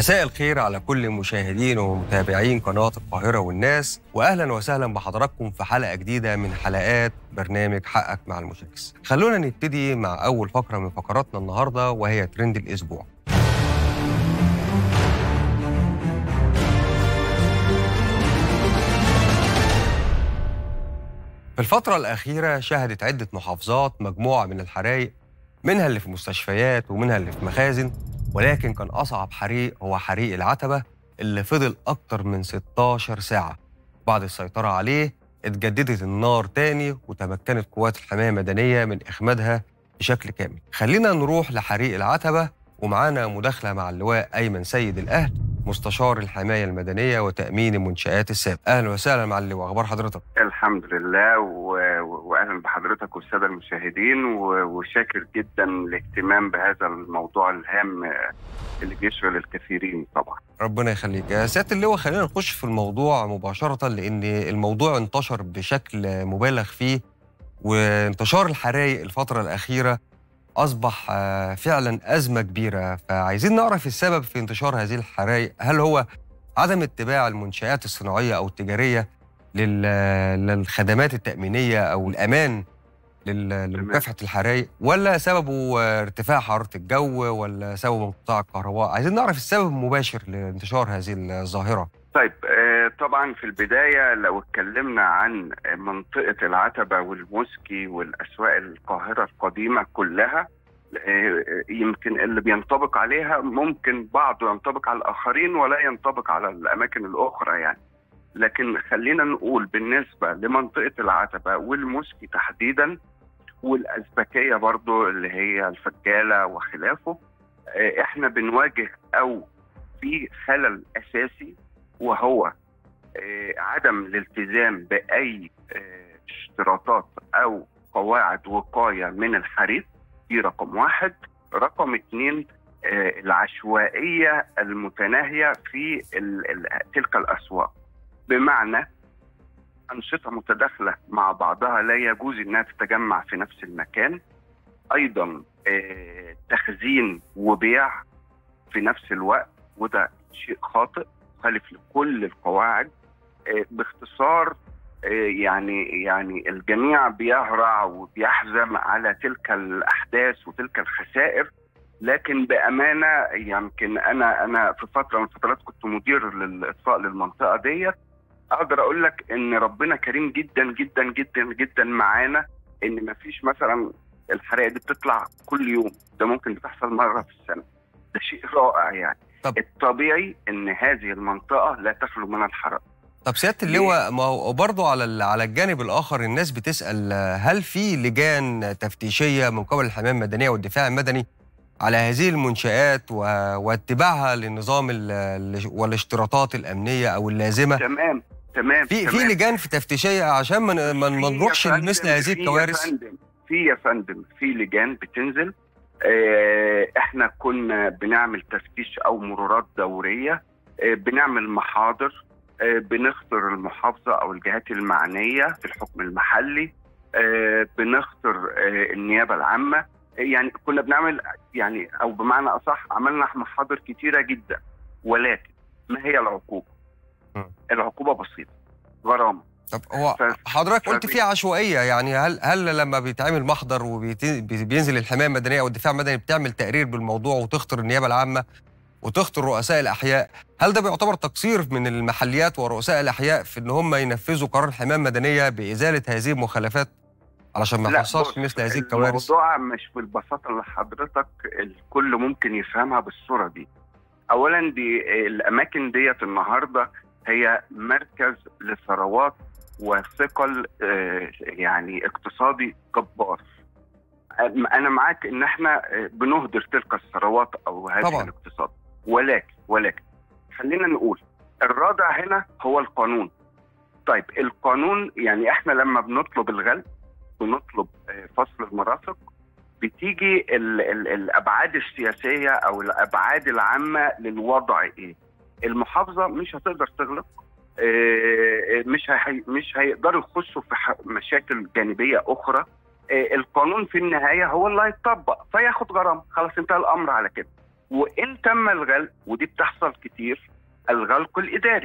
مساء الخير على كل مشاهدين ومتابعين قناة القاهرة والناس وأهلا وسهلا بحضراتكم في حلقة جديدة من حلقات برنامج حقك مع المشاكس خلونا نبتدي مع أول فقرة من فقراتنا النهاردة وهي ترند الأسبوع في الفترة الأخيرة شهدت عدة محافظات مجموعة من الحرائق منها اللي في مستشفيات ومنها اللي في مخازن ولكن كان أصعب حريق هو حريق العتبة اللي فضل أكتر من 16 ساعة بعد السيطرة عليه اتجددت النار تاني وتمكنت قوات الحماية المدنية من إخمادها بشكل كامل خلينا نروح لحريق العتبة ومعانا مداخلة مع اللواء أيمن سيد الأهل مستشار الحماية المدنية وتأمين المنشآت السابق أهلا وسهلا مع اللواء أخبار حضرتك الحمد لله و... واهلا بحضرتك والساده المشاهدين و... وشاكر جدا الاهتمام بهذا الموضوع الهام اللي بيشغل الكثيرين طبعا ربنا يخليك يا سيادة اللواء خلينا نخش في الموضوع مباشرة لأن الموضوع انتشر بشكل مبالغ فيه وانتشار الحرائق الفترة الأخيرة أصبح آه، فعلا أزمة كبيرة فعايزين نعرف السبب في انتشار هذه الحرائق هل هو عدم اتباع المنشآت الصناعية أو التجارية لل- للخدمات التأمينية أو الأمان لل- لمكافحة الحرائق ولا سببه آه، ارتفاع حرارة الجو ولا سببه انقطاع الكهرباء عايزين نعرف السبب المباشر لانتشار هذه الظاهرة طيب آه، طبعا في البدايه لو اتكلمنا عن منطقه العتبه والموسكي والاسواق القاهره القديمه كلها آه، يمكن اللي بينطبق عليها ممكن بعضه ينطبق على الاخرين ولا ينطبق على الاماكن الاخرى يعني لكن خلينا نقول بالنسبه لمنطقه العتبه والموسكي تحديدا والازبكيه برضو اللي هي الفجاله وخلافه آه، احنا بنواجه او في خلل اساسي وهو آه، عدم الالتزام باي آه، اشتراطات او قواعد وقايه من الحريق دي رقم واحد رقم اتنين آه، العشوائيه المتناهيه في ال- ال- تلك الاسواق بمعنى انشطه متداخله مع بعضها لا يجوز انها تتجمع في نفس المكان ايضا آه، تخزين وبيع في نفس الوقت وده شيء خاطئ مخالف لكل القواعد آه، باختصار آه، يعني يعني الجميع بيهرع وبيحزم على تلك الاحداث وتلك الخسائر لكن بامانه يمكن انا انا في فتره من الفترات كنت مدير للاطفاء للمنطقه ديت اقدر اقول لك ان ربنا كريم جدا جدا جدا جدا معانا ان مفيش مثلا الحرائق دي بتطلع كل يوم ده ممكن بتحصل مره في السنه ده شيء رائع يعني طب- الطبيعي ان هذه المنطقه لا تخلو من الحرائق طب سياده اللواء ما هو برضه على ال- على الجانب الاخر الناس بتسال آه، هل في لجان تفتيشيه من قبل الحمايه المدنيه والدفاع المدني على هذه المنشآت و- واتباعها للنظام ال- ال- والاشتراطات الامنيه او اللازمه تمام تمام في في تمام. لجان في تفتيشيه عشان ما ن- ما ن- ما في يا نروحش فندم، لمثل هذه في يا الكوارث فندم، في يا فندم في لجان بتنزل آه، احنا كنا بنعمل تفتيش او مرورات دوريه آه، بنعمل محاضر آه، بنخطر المحافظه او الجهات المعنيه في الحكم المحلي آه، بنخطر آه، النيابه العامه آه، يعني كنا بنعمل يعني او بمعنى اصح عملنا محاضر كتيره جدا ولكن ما هي العقوبه؟ م. العقوبه بسيطه غرامه طب هو ف- حضرتك قلت فبي- في عشوائيه يعني هل هل لما بيتعمل محضر وبينزل الحمايه المدنيه او الدفاع المدني بتعمل تقرير بالموضوع وتخطر النيابه العامه وتخطر رؤساء الاحياء هل ده بيعتبر تقصير من المحليات ورؤساء الاحياء في ان هم ينفذوا قرار الحمايه المدنيه بازاله هذه المخالفات علشان ما لا، يحصلش بص، مثل هذه الكوارث الموضوع مش بالبساطه اللي حضرتك الكل ممكن يفهمها بالصوره دي. اولا دي الاماكن ديت النهارده هي مركز لثروات وثقل آه، يعني اقتصادي جبار. انا معاك ان احنا آه، بنهدر تلك الثروات او هذا طبعاً. الاقتصاد ولكن ولكن خلينا نقول الرادع هنا هو القانون. طيب القانون يعني احنا لما بنطلب الغل بنطلب آه، فصل المرافق بتيجي ال ال الابعاد السياسيه او الابعاد العامه للوضع ايه؟ المحافظه مش هتقدر تغلق آه، مش هي مش هيقدروا يخشوا في ح- مشاكل جانبيه اخرى آه، القانون في النهايه هو اللي هيتطبق فياخد غرامه خلاص انتهى الامر على كده وان تم الغلق ودي بتحصل كتير الغلق الاداري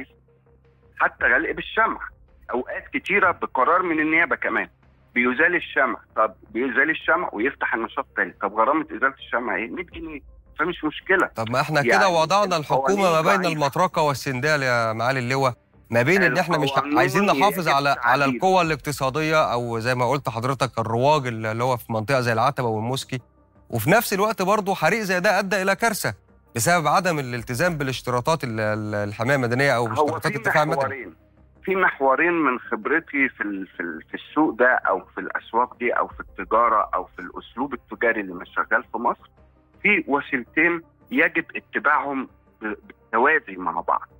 حتى غلق بالشمع اوقات كتيره بقرار من النيابه كمان بيزال الشمع طب بيزال الشمع ويفتح النشاط تاني طب غرامه ازاله الشمع ايه 100 جنيه فمش مشكله طب ما احنا يعني كده وضعنا الحكومه ما القوانين بين ضعيفة. المطرقه والسندال يا معالي اللواء ما بين ان احنا مش القانون عايزين نحافظ يجب على على تعديله. القوة الاقتصادية او زي ما قلت حضرتك الرواج اللي هو في منطقة زي العتبة والموسكي وفي نفس الوقت برضه حريق زي ده ادى الى كارثة بسبب عدم الالتزام بالاشتراطات ال- ال- الحماية المدنية او هو اشتراطات في الدفاع المدني محورين في محورين من خبرتي في ال- في ال- في السوق ده او في الاسواق دي او في التجاره او في الاسلوب التجاري اللي مش شغال في مصر في وسيلتين يجب اتباعهم ب- بالتوازي مع بعض.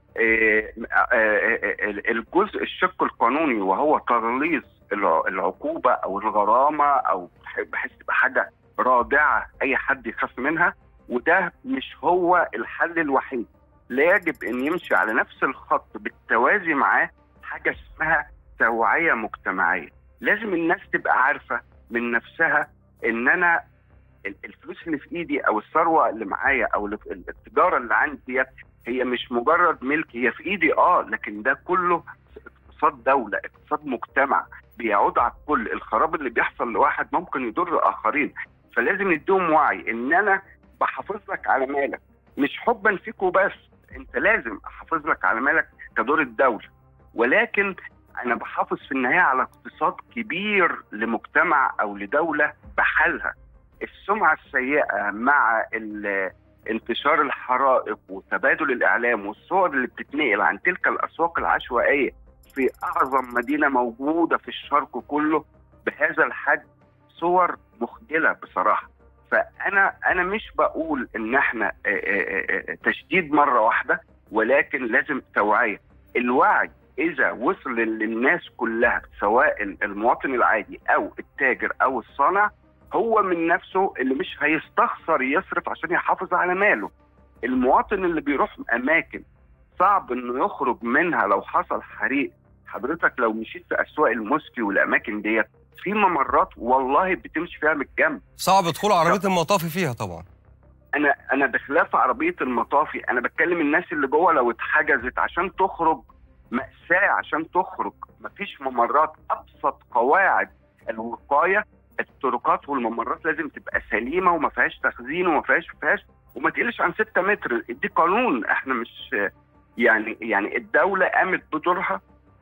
آه، آه، آه، الجزء الشق القانوني وهو تغليظ الع- العقوبه او الغرامه او بحيث تبقى حاجه رادعه اي حد يخاف منها وده مش هو الحل الوحيد. لا يجب ان يمشي على نفس الخط بالتوازي معاه حاجه اسمها توعيه مجتمعيه لازم الناس تبقى عارفه من نفسها ان انا ال- الفلوس اللي في ايدي او الثروه اللي معايا او اللي في- التجاره اللي عندي ديت هي مش مجرد ملك هي في ايدي اه لكن ده كله اقتصاد دوله اقتصاد مجتمع بيعود على الكل الخراب اللي بيحصل لواحد ممكن يضر اخرين فلازم نديهم وعي ان انا بحافظ لك على مالك مش حبا فيك وبس انت لازم احافظ لك على مالك كدور الدوله ولكن انا بحافظ في النهايه على اقتصاد كبير لمجتمع او لدوله بحالها السمعه السيئه مع ال- انتشار الحرائق وتبادل الاعلام والصور اللي بتتنقل عن تلك الاسواق العشوائيه في اعظم مدينه موجوده في الشرق كله بهذا الحجم صور مخجله بصراحه فانا انا مش بقول ان احنا آه، آه، آه، تشديد مره واحده ولكن لازم توعيه الوعي اذا وصل للناس كلها سواء المواطن العادي او التاجر او الصانع هو من نفسه اللي مش هيستخسر يصرف عشان يحافظ على ماله المواطن اللي بيروح اماكن صعب انه يخرج منها لو حصل حريق حضرتك لو مشيت في اسواق الموسكي والاماكن ديت في ممرات والله بتمشي فيها من الجنب صعب دخول عربية المطافي فيها طبعا انا انا بخلاف عربيه المطافي انا بتكلم الناس اللي جوه لو اتحجزت عشان تخرج مأساة عشان تخرج مفيش ممرات ابسط قواعد الوقايه الطرقات والممرات لازم تبقى سليمه وما فيهاش تخزين وما فيهاش فيهاش وما تقلش عن 6 متر دي قانون احنا مش يعني يعني الدوله قامت بدورها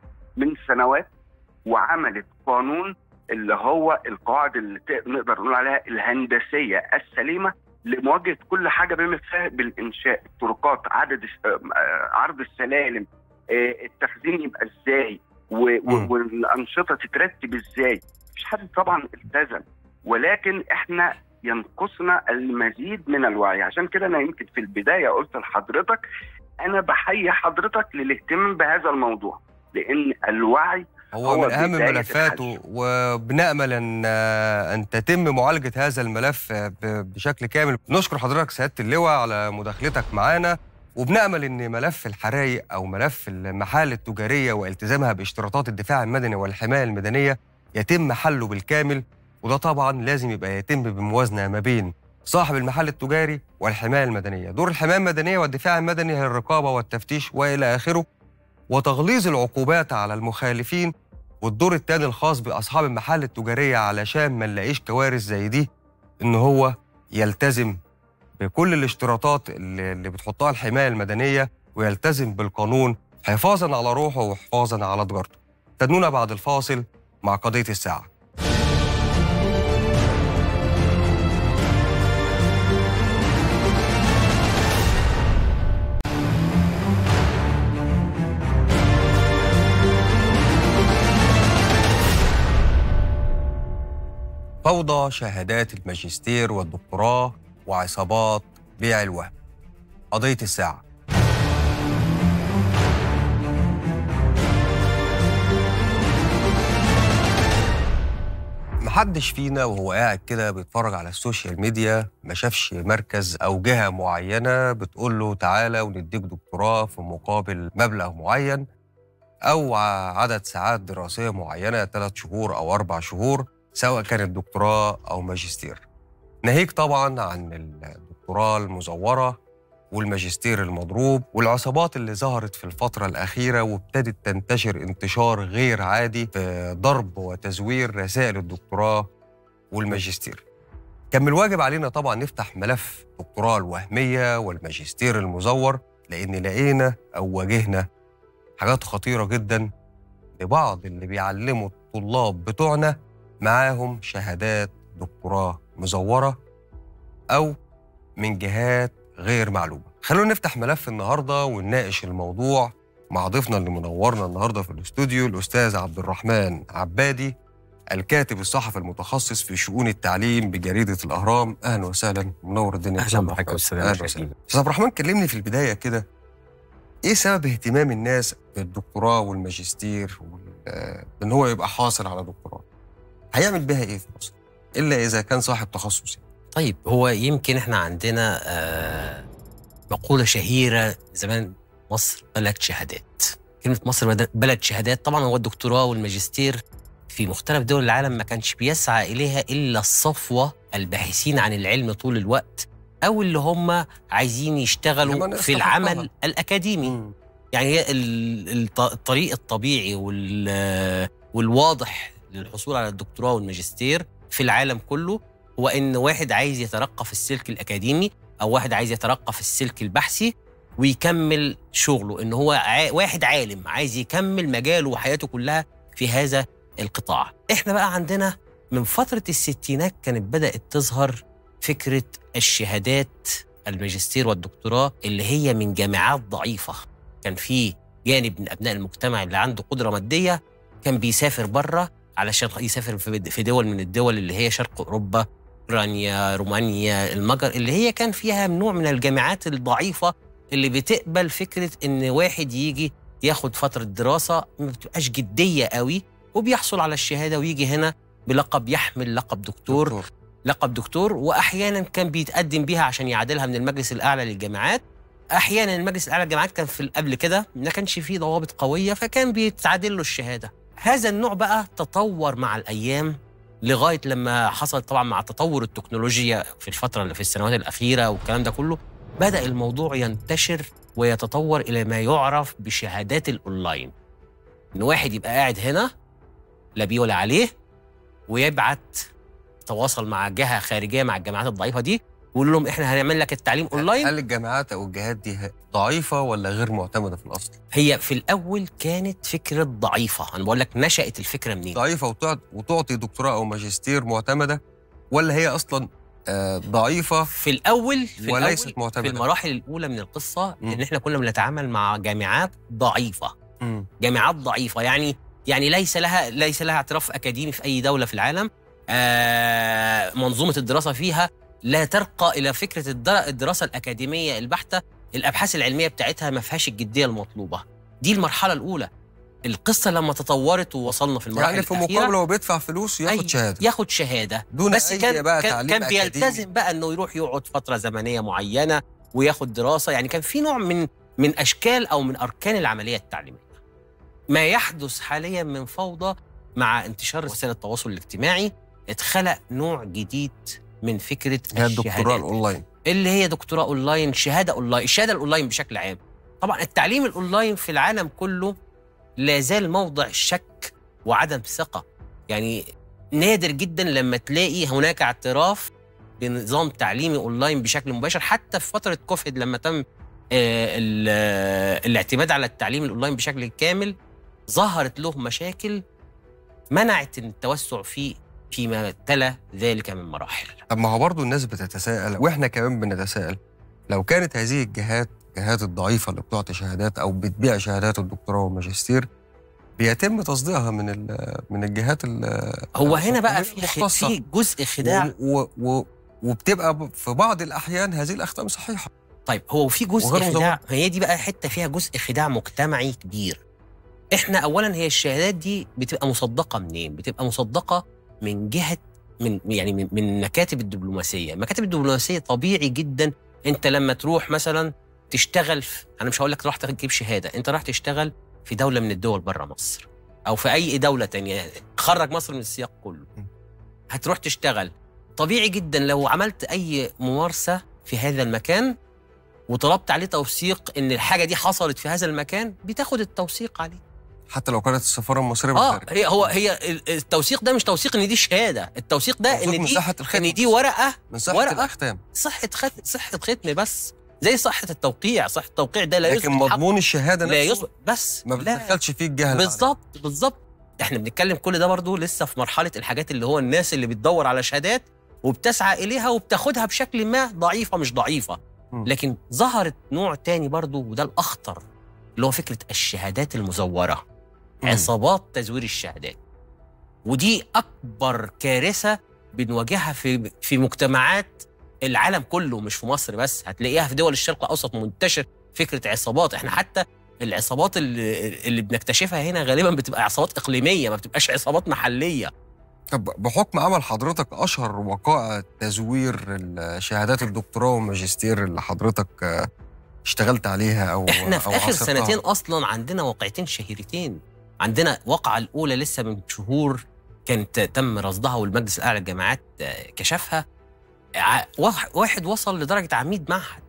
من سنوات وعملت قانون اللي هو القواعد اللي ت- نقدر نقول عليها الهندسيه السليمه لمواجهه كل حاجه بما فيها بالانشاء الطرقات عدد الس- آه، آه، عرض السلالم آه، التخزين يبقى ازاي و- و- مم. والانشطه تترتب ازاي مفيش حد طبعا التزم ولكن احنا ينقصنا المزيد من الوعي عشان كده انا يمكن في البدايه قلت لحضرتك انا بحيي حضرتك للاهتمام بهذا الموضوع لان الوعي هو, هو من اهم بداية ملفاته الحل. وبنامل ان ان تتم معالجه هذا الملف ب- بشكل كامل نشكر حضرتك سياده اللواء على مداخلتك معانا وبنامل ان ملف الحرايق او ملف المحال التجاريه والتزامها باشتراطات الدفاع المدني والحمايه المدنيه يتم حله بالكامل وده طبعا لازم يبقى يتم بموازنه ما بين صاحب المحل التجاري والحمايه المدنيه دور الحمايه المدنيه والدفاع المدني هي الرقابه والتفتيش والى اخره وتغليظ العقوبات على المخالفين والدور التاني الخاص بأصحاب المحال التجارية علشان ما نلاقيش كوارث زي دي إن هو يلتزم بكل الاشتراطات اللي اللي بتحطها الحماية المدنية ويلتزم بالقانون حفاظا على روحه وحفاظا على تجارته استنونا بعد الفاصل مع قضية الساعة فوضى شهادات الماجستير والدكتوراه وعصابات بيع الوهم قضية الساعة محدش فينا وهو قاعد كده بيتفرج على السوشيال ميديا ما شافش مركز او جهه معينه بتقول له تعالى ونديك دكتوراه في مقابل مبلغ معين او ع- عدد ساعات دراسيه معينه ثلاث شهور او اربع شهور سواء كانت دكتوراه او ماجستير ناهيك طبعا عن الدكتوراه الدكتوراه المزورة والماجستير المضروب والعصابات اللي ظهرت في الفترة الأخيرة وابتدت تنتشر انتشار غير عادي في ضرب وتزوير رسائل الدكتوراه والماجستير كان من الواجب علينا طبعا نفتح ملف الدكتوراه الوهمية والماجستير المزور لأن لقينا أو واجهنا حاجات خطيرة جدا لبعض اللي بيعلموا الطلاب بتوعنا معاهم شهادات دكتوراه مزورة أو من جهات غير معلومة خلونا نفتح ملف النهاردة ونناقش الموضوع مع ضيفنا اللي منورنا النهاردة في الاستوديو الأستاذ عبد الرحمن عبادي الكاتب الصحفي المتخصص في شؤون التعليم بجريدة الأهرام أهلا وسهلا منور الدنيا اهلا بحضرتك يا استاذ أهلا أهلا وسهلا أستاذ عبد الرحمن كلمني في البداية كده إيه سبب اهتمام الناس بالدكتوراه والماجستير وال- آه، إن هو يبقى حاصل على دكتوراه هيعمل بها إيه في مصر؟ إلا إذا كان صاحب تخصص يعني. طيب هو يمكن احنا عندنا آه، مقولة شهيرة زمان مصر بلد شهادات كلمة مصر بلد- بلد شهادات طبعا هو الدكتوراه والماجستير في مختلف دول العالم ما كانش بيسعى إليها إلا الصفوة الباحثين عن العلم طول الوقت أو اللي هم عايزين لمن يشتغلوا في يستحقها. العمل الأكاديمي يعني هي ال- الط- الطريق الطبيعي وال- والواضح للحصول على الدكتوراه والماجستير في العالم كله هو ان واحد عايز يترقى في السلك الاكاديمي او واحد عايز يترقى في السلك البحثي ويكمل شغله ان هو ع... واحد عالم عايز يكمل مجاله وحياته كلها في هذا القطاع احنا بقى عندنا من فترة الستينات كانت بدأت تظهر فكرة الشهادات الماجستير والدكتوراه اللي هي من جامعات ضعيفة كان في جانب من أبناء المجتمع اللي عنده قدرة مادية كان بيسافر بره علشان يسافر في في دول من الدول اللي هي شرق أوروبا أوكرانيا رومانيا المجر اللي هي كان فيها نوع من الجامعات الضعيفة اللي بتقبل فكرة إن واحد يجي ياخد فترة دراسة ما بتبقاش جدية قوي وبيحصل على الشهادة ويجي هنا بلقب يحمل لقب دكتور, دكتور. لقب دكتور واحيانا كان بيتقدم بيها عشان يعادلها من المجلس الاعلى للجامعات احيانا المجلس الاعلى للجامعات كان في قبل كده ما كانش فيه ضوابط قويه فكان بيتعادل له الشهاده هذا النوع بقى تطور مع الايام لغايه لما حصل طبعا مع تطور التكنولوجيا في الفتره اللي في السنوات الاخيره والكلام ده كله بدا الموضوع ينتشر ويتطور الى ما يعرف بشهادات الاونلاين ان واحد يبقى قاعد هنا لا بيه ولا عليه ويبعت تواصل مع جهه خارجيه مع الجامعات الضعيفه دي ويقول لهم احنا هنعمل لك التعليم اونلاين هل الجامعات او الجهات دي ضعيفه ولا غير معتمده في الاصل؟ هي في الاول كانت فكره ضعيفه انا بقول لك نشات الفكره منين ضعيفه وتعطي, وتعطي دكتوراه او ماجستير معتمده ولا هي اصلا آه ضعيفه في الاول في وليست الأول معتمده في المراحل الاولى من القصه مم. ان احنا كنا بنتعامل مع جامعات ضعيفه مم. جامعات ضعيفه يعني يعني ليس لها ليس لها اعتراف اكاديمي في اي دوله في العالم آه منظومه الدراسه فيها لا ترقى الى فكره الدر- الدراسه الاكاديميه البحته الابحاث العلميه بتاعتها ما فيهاش الجديه المطلوبه دي المرحله الاولى القصه لما تطورت ووصلنا في المراحل يعني في الأخيرة مقابل هو بيدفع فلوس ياخد أي- شهاده ياخد شهاده دون بس أي كان بقى كان, تعليم كان أكاديمي. بيلتزم بقى انه يروح يقعد فتره زمنيه معينه وياخد دراسه يعني كان في نوع من من اشكال او من اركان العمليه التعليميه ما يحدث حاليا من فوضى مع انتشار وسائل التواصل الاجتماعي اتخلق نوع جديد من فكره هي الدكتوراه الشهادات الاونلاين اللي هي دكتوراه اونلاين شهاده اونلاين الشهاده الاونلاين بشكل عام طبعا التعليم الاونلاين في العالم كله لا زال موضع شك وعدم ثقه يعني نادر جدا لما تلاقي هناك اعتراف بنظام تعليمي اونلاين بشكل مباشر حتى في فتره كوفيد لما تم آه، ال- آه، الاعتماد على التعليم الاونلاين بشكل كامل ظهرت له مشاكل منعت التوسع فيه فيما تلا ذلك من مراحل طب ما هو برضه الناس بتتساءل واحنا كمان بنتساءل لو كانت هذه الجهات الجهات الضعيفه اللي بتعطي شهادات او بتبيع شهادات الدكتوراه والماجستير بيتم تصديرها من ال- من الجهات ال- هو هنا بقى في خ- المختصة. في جزء خداع و و و وبتبقى ب- في بعض الاحيان هذه الاختام صحيحه طيب هو في جزء وغير خداع هي دي بقى حته فيها جزء خداع مجتمعي كبير احنا اولا هي الشهادات دي بتبقى مصدقه منين بتبقى مصدقه من جهه من يعني من, من مكاتب الدبلوماسيه المكاتب الدبلوماسيه طبيعي جدا انت لما تروح مثلا تشتغل في انا مش هقول لك تروح تجيب شهاده انت راح تشتغل في دوله من الدول بره مصر او في اي دوله تانية خرج مصر من السياق كله م. هتروح تشتغل طبيعي جدا لو عملت اي ممارسه في هذا المكان وطلبت عليه توثيق ان الحاجه دي حصلت في هذا المكان بتاخد التوثيق عليه حتى لو كانت السفاره المصريه اه بالخارج هي هو هي ال- التوثيق ده مش توثيق ان دي شهاده التوثيق ده توثيق ان من دي صحه الختم ان دي ورقه من صحه ورقة. الاختام صحه خت... صحه ختم بس زي صحه التوقيع صحه التوقيع ده لا لكن يثبت حق- مضمون الشهاده لا نفسه يثبت بس ما لا بتدخلش فيه الجهل عليه. بالظبط بالظبط احنا بنتكلم كل ده برضو لسه في مرحله الحاجات اللي هو الناس اللي بتدور على شهادات وبتسعى اليها وبتاخدها بشكل ما ضعيفه مش ضعيفه مم. لكن ظهرت نوع تاني برضو وده الاخطر اللي هو فكره الشهادات المزوره مم. عصابات تزوير الشهادات ودي اكبر كارثه بنواجهها في في مجتمعات العالم كله مش في مصر بس هتلاقيها في دول الشرق الاوسط منتشر فكره عصابات احنا حتى العصابات اللي, اللي بنكتشفها هنا غالبا بتبقى عصابات اقليميه ما بتبقاش عصابات محليه طب بحكم عمل حضرتك اشهر وقائع تزوير شهادات الدكتوراه والماجستير اللي حضرتك آه، اشتغلت عليها او احنا في أو اخر عاصرتها. سنتين اصلا عندنا واقعتين شهيرتين عندنا واقعه الاولى لسه من شهور كانت تم رصدها والمجلس الاعلى للجامعات آه، كشفها ع- واحد- واحد وصل لدرجه عميد معهد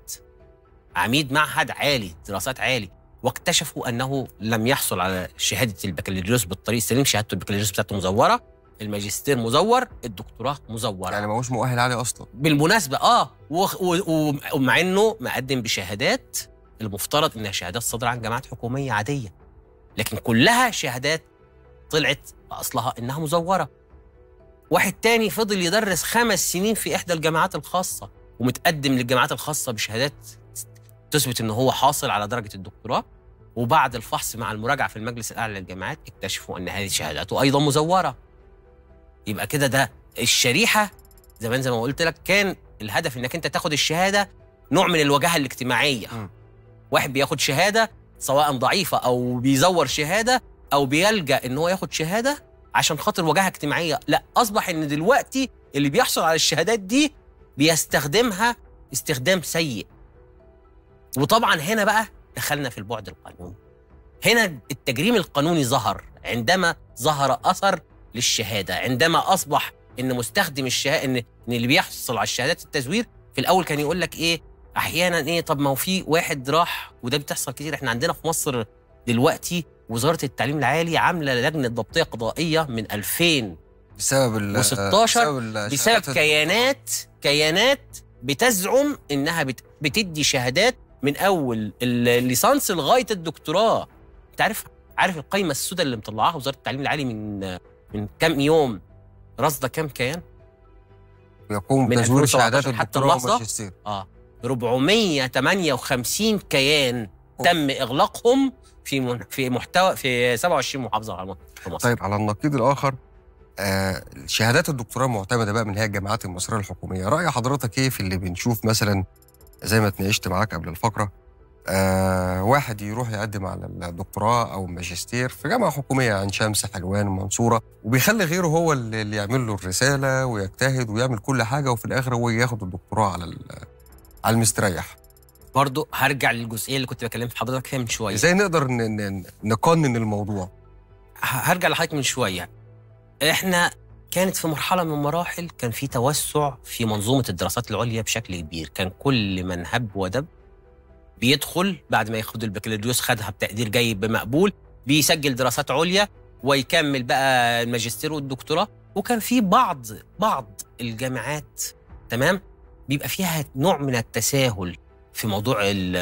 عميد معهد عالي دراسات عالي واكتشفوا انه لم يحصل على شهاده البكالوريوس بالطريق السليم شهادته البكالوريوس بتاعته مزوره الماجستير مزور الدكتوراه مزوره يعني ما هوش مؤهل عالي اصلا بالمناسبة اه وخ- و- و- ومع انه مقدم بشهادات المفترض انها شهادات صادرة عن جامعات حكومية عادية لكن كلها شهادات طلعت اصلها انها مزورة واحد تاني فضل يدرس خمس سنين في احدى الجامعات الخاصة ومتقدم للجامعات الخاصة بشهادات تثبت ان هو حاصل على درجة الدكتوراه وبعد الفحص مع المراجعة في المجلس الأعلى للجامعات اكتشفوا أن هذه شهاداته أيضا مزورة يبقى كده ده الشريحة زمان زي ما قلت لك كان الهدف انك انت تاخد الشهاده نوع من الوجاهه الاجتماعيه م. واحد بياخد شهاده سواء ضعيفه او بيزور شهاده او بيلجا ان هو ياخد شهاده عشان خاطر وجاهه اجتماعيه لا اصبح ان دلوقتي اللي بيحصل على الشهادات دي بيستخدمها استخدام سيء وطبعا هنا بقى دخلنا في البعد القانوني هنا التجريم القانوني ظهر عندما ظهر اثر للشهاده عندما اصبح ان مستخدم الشهاده ان ان اللي بيحصل على الشهادات التزوير في الاول كان يقول لك ايه احيانا ايه طب ما هو في واحد راح وده بتحصل كتير احنا عندنا في مصر دلوقتي وزاره التعليم العالي عامله لجنه ضبطيه قضائيه من 2000 بسبب ال و16 بسبب, ال- بسبب شهادات ال- كيانات كيانات بتزعم انها بت بتدي شهادات من اول الليسانس لغايه الدكتوراه انت عارف عارف القايمه السوداء اللي مطلعاها وزاره التعليم العالي من من كام يوم رصده كام كيان يقوم من بتزوير 2017 شهادات حتى الدكتوراه اللحظة؟ والماجستير اه 458 كيان تم اغلاقهم في من في محتوى في 27 محافظه على في مصر طيب على النقيض الاخر آه شهادات الدكتوراه معتمده بقى من هي الجامعات المصريه الحكوميه راي حضرتك ايه في اللي بنشوف مثلا زي ما اتناقشت معاك قبل الفقره آه واحد يروح يقدم على الدكتوراه او الماجستير في جامعه حكوميه عين شمس حلوان المنصوره وبيخلي غيره هو اللي اللي يعمل له الرساله ويجتهد ويعمل كل حاجه وفي الاخر هو ياخد الدكتوراه على ال- على المستريح برضو هرجع للجزئيه اللي كنت بكلم في حضرتك فيها من شويه ازاي نقدر ن- ن- نقنن الموضوع ه- هرجع لحضرتك من شويه احنا كانت في مرحله من المراحل كان في توسع في منظومه الدراسات العليا بشكل كبير كان كل من هب ودب بيدخل بعد ما ياخد البكالوريوس خدها بتقدير جيد بمقبول بيسجل دراسات عليا ويكمل بقى الماجستير والدكتوراه وكان في بعض بعض الجامعات تمام بيبقى فيها نوع من التساهل في موضوع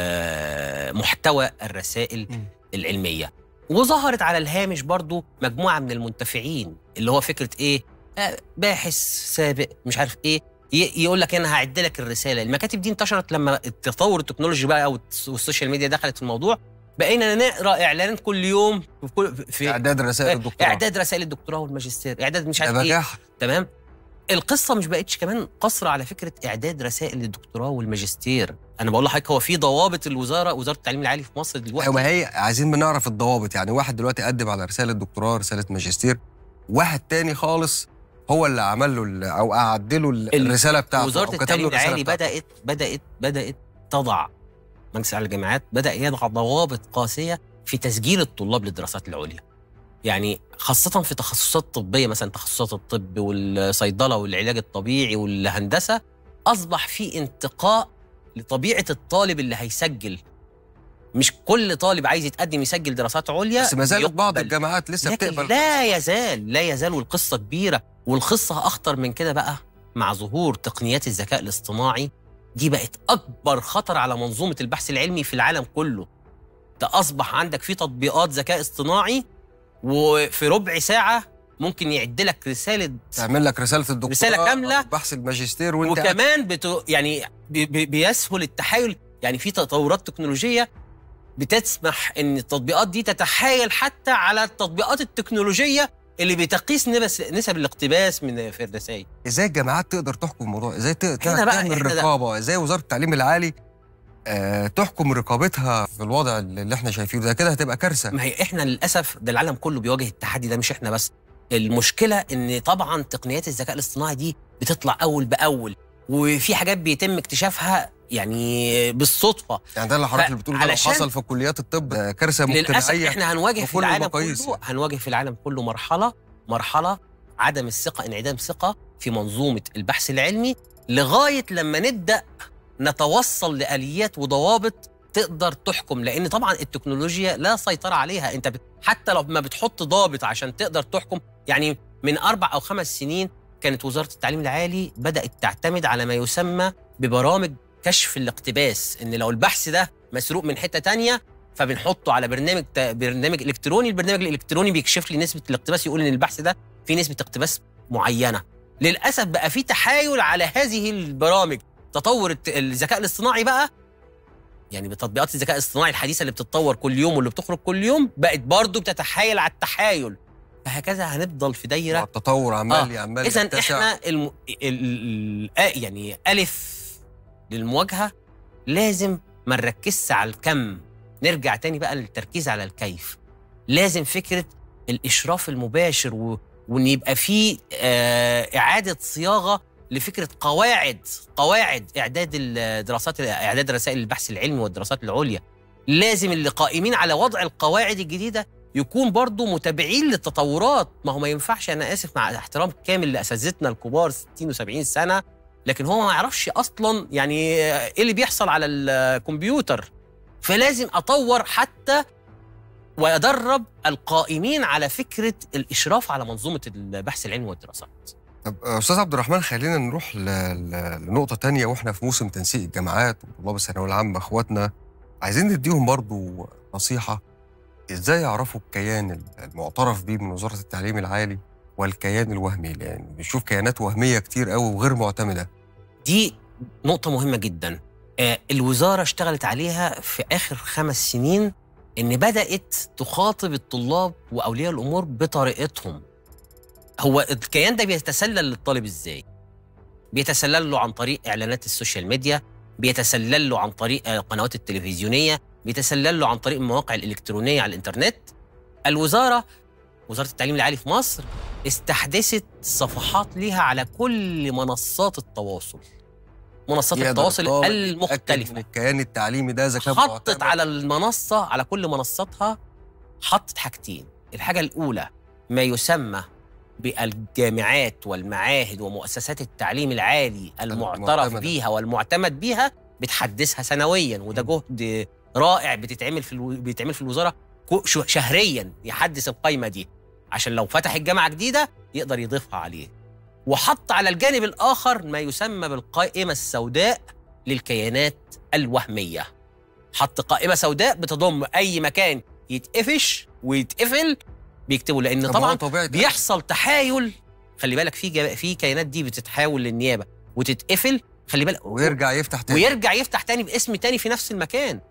ال- محتوى الرسائل مم. العلميه وظهرت على الهامش برضو مجموعه من المنتفعين اللي هو فكره ايه آه، باحث سابق مش عارف ايه ي- يقول لك انا هعد لك الرساله المكاتب دي انتشرت لما التطور التكنولوجي بقى او الس- والسوشيال ميديا دخلت في الموضوع بقينا نقرا اعلانات كل يوم في, كل في اعداد رسائل الدكتوراه اعداد رسائل الدكتوراه والماجستير اعداد مش ده عارف ايه بجاحه تمام القصه مش بقتش كمان قصره على فكره اعداد رسائل الدكتوراه والماجستير انا بقول لحضرتك هو في ضوابط الوزاره وزاره التعليم العالي في مصر دلوقتي ايوه هي عايزين بنعرف الضوابط يعني واحد دلوقتي قدم على رساله دكتوراه رساله ماجستير واحد تاني خالص هو اللي عمل له ال- او قعد له ال- ال- الرساله بتاعته وزاره أو كتب له التعليم الرسالة العالي بتاعته. بدات بدات بدات تضع مجلس اعلى الجامعات بدا يضع ضوابط قاسيه في تسجيل الطلاب للدراسات العليا يعني خاصة في تخصصات طبية مثلا تخصصات الطب والصيدلة والعلاج الطبيعي والهندسة أصبح في انتقاء لطبيعه الطالب اللي هيسجل مش كل طالب عايز يتقدم يسجل دراسات عليا بس ما زالت بعض بيقبل. الجامعات لسه لكن بتقبل لا يزال لا يزال والقصه كبيره والقصه اخطر من كده بقى مع ظهور تقنيات الذكاء الاصطناعي دي بقت اكبر خطر على منظومه البحث العلمي في العالم كله ده اصبح عندك في تطبيقات ذكاء اصطناعي وفي ربع ساعه ممكن يعد لك رساله تعمل لك رساله الدكتوراه رسالة كاملة. أو بحث الماجستير وانت قاعد- وكمان بتو يعني بي بي بيسهل التحايل يعني في تطورات تكنولوجيه بتسمح ان التطبيقات دي تتحايل حتى على التطبيقات التكنولوجيه اللي بتقيس نبس نسب الاقتباس من في الرسائل ازاي الجامعات تقدر تحكم الموضوع ازاي ت- هنا بقى تعمل إحنا ده- رقابه ازاي وزاره التعليم العالي آه تحكم رقابتها في الوضع اللي احنا شايفينه ده كده هتبقى كارثه ما هي احنا للاسف ده العالم كله بيواجه التحدي ده مش احنا بس المشكله ان طبعا تقنيات الذكاء الاصطناعي دي بتطلع اول باول وفي حاجات بيتم اكتشافها يعني بالصدفه يعني ده اللي حضرتك ف- اللي بتقوله ده لو علشان- حصل في كليات الطب ده كارثه للاسف مجتمعيه احنا هنواجه في بكل العالم المقاييس كله يعني. هنواجه في العالم كله مرحله مرحله عدم الثقه انعدام ثقه في منظومه البحث العلمي لغايه لما نبدا نتوصل لاليات وضوابط تقدر تحكم لان طبعا التكنولوجيا لا سيطره عليها انت بت- حتى لو ما بتحط ضابط عشان تقدر تحكم يعني من اربع او خمس سنين كانت وزاره التعليم العالي بدات تعتمد على ما يسمى ببرامج كشف الاقتباس ان لو البحث ده مسروق من حته تانية فبنحطه على برنامج تا- برنامج الكتروني البرنامج الالكتروني بيكشف لي نسبه الاقتباس يقول ان البحث ده فيه نسبه اقتباس معينه للاسف بقى في تحايل على هذه البرامج تطور الت- الذكاء الاصطناعي بقى يعني بتطبيقات الذكاء الاصطناعي الحديثه اللي بتتطور كل يوم واللي بتخرج كل يوم بقت برضه بتتحايل على التحايل فهكذا هنفضل في دايره التطور عمال عمال اذا يتسع. احنا الم... ال... ال... آ- يعني الف للمواجهه لازم ما نركزش على الكم نرجع تاني بقى للتركيز على الكيف لازم فكره الاشراف المباشر و... وان يبقى في آه اعاده صياغه لفكره قواعد قواعد اعداد الدراسات اعداد رسائل البحث العلمي والدراسات العليا لازم اللي قائمين على وضع القواعد الجديده يكون برضو متابعين للتطورات ما هو ما ينفعش انا اسف مع احترام كامل لاساتذتنا الكبار 60 و70 سنه لكن هو ما يعرفش اصلا يعني ايه اللي بيحصل على الكمبيوتر فلازم اطور حتى وادرب القائمين على فكره الاشراف على منظومه البحث العلمي والدراسات طب آه، استاذ عبد الرحمن خلينا نروح ل... ل... لنقطه تانية واحنا في موسم تنسيق الجامعات وطلاب الثانويه العامه اخواتنا عايزين نديهم برضو نصيحه ازاي يعرفوا الكيان المعترف بيه من وزاره التعليم العالي والكيان الوهمي لان بنشوف كيانات وهميه كتير قوي وغير معتمده دي نقطة مهمة جدا آه، الوزارة اشتغلت عليها في آخر خمس سنين إن بدأت تخاطب الطلاب وأولياء الأمور بطريقتهم هو الكيان ده بيتسلل للطالب إزاي؟ بيتسلل له عن طريق إعلانات السوشيال ميديا بيتسلل له عن طريق آه، القنوات التلفزيونية بيتسلل له عن طريق المواقع الإلكترونية على الإنترنت الوزارة وزارة التعليم العالي في مصر استحدثت صفحات ليها على كل منصات التواصل منصات يقدر التواصل الطالب يتأكد من المختلفة الكيان التعليمي ده اذا كان حطت معتمد. على المنصة على كل منصاتها حطت حاجتين الحاجة الأولى ما يسمى بالجامعات والمعاهد ومؤسسات التعليم العالي المعترف المعتمدة. بيها والمعتمد بيها بتحدثها سنويا وده جهد رائع بتتعمل في الو... بيتعمل في الوزارة كو- شو- شهريا يحدث القائمة دي عشان لو فتح الجامعة جديدة يقدر يضيفها عليه وحط على الجانب الآخر ما يسمى بالقائمة السوداء للكيانات الوهمية حط قائمة سوداء بتضم أي مكان يتقفش ويتقفل بيكتبوا لأن طب هو طبعا طبيعي بيحصل تحايل خلي بالك في جا... في كيانات دي بتتحاول للنيابة وتتقفل خلي بالك ويرجع يفتح تاني ويرجع يفتح تاني باسم تاني في نفس المكان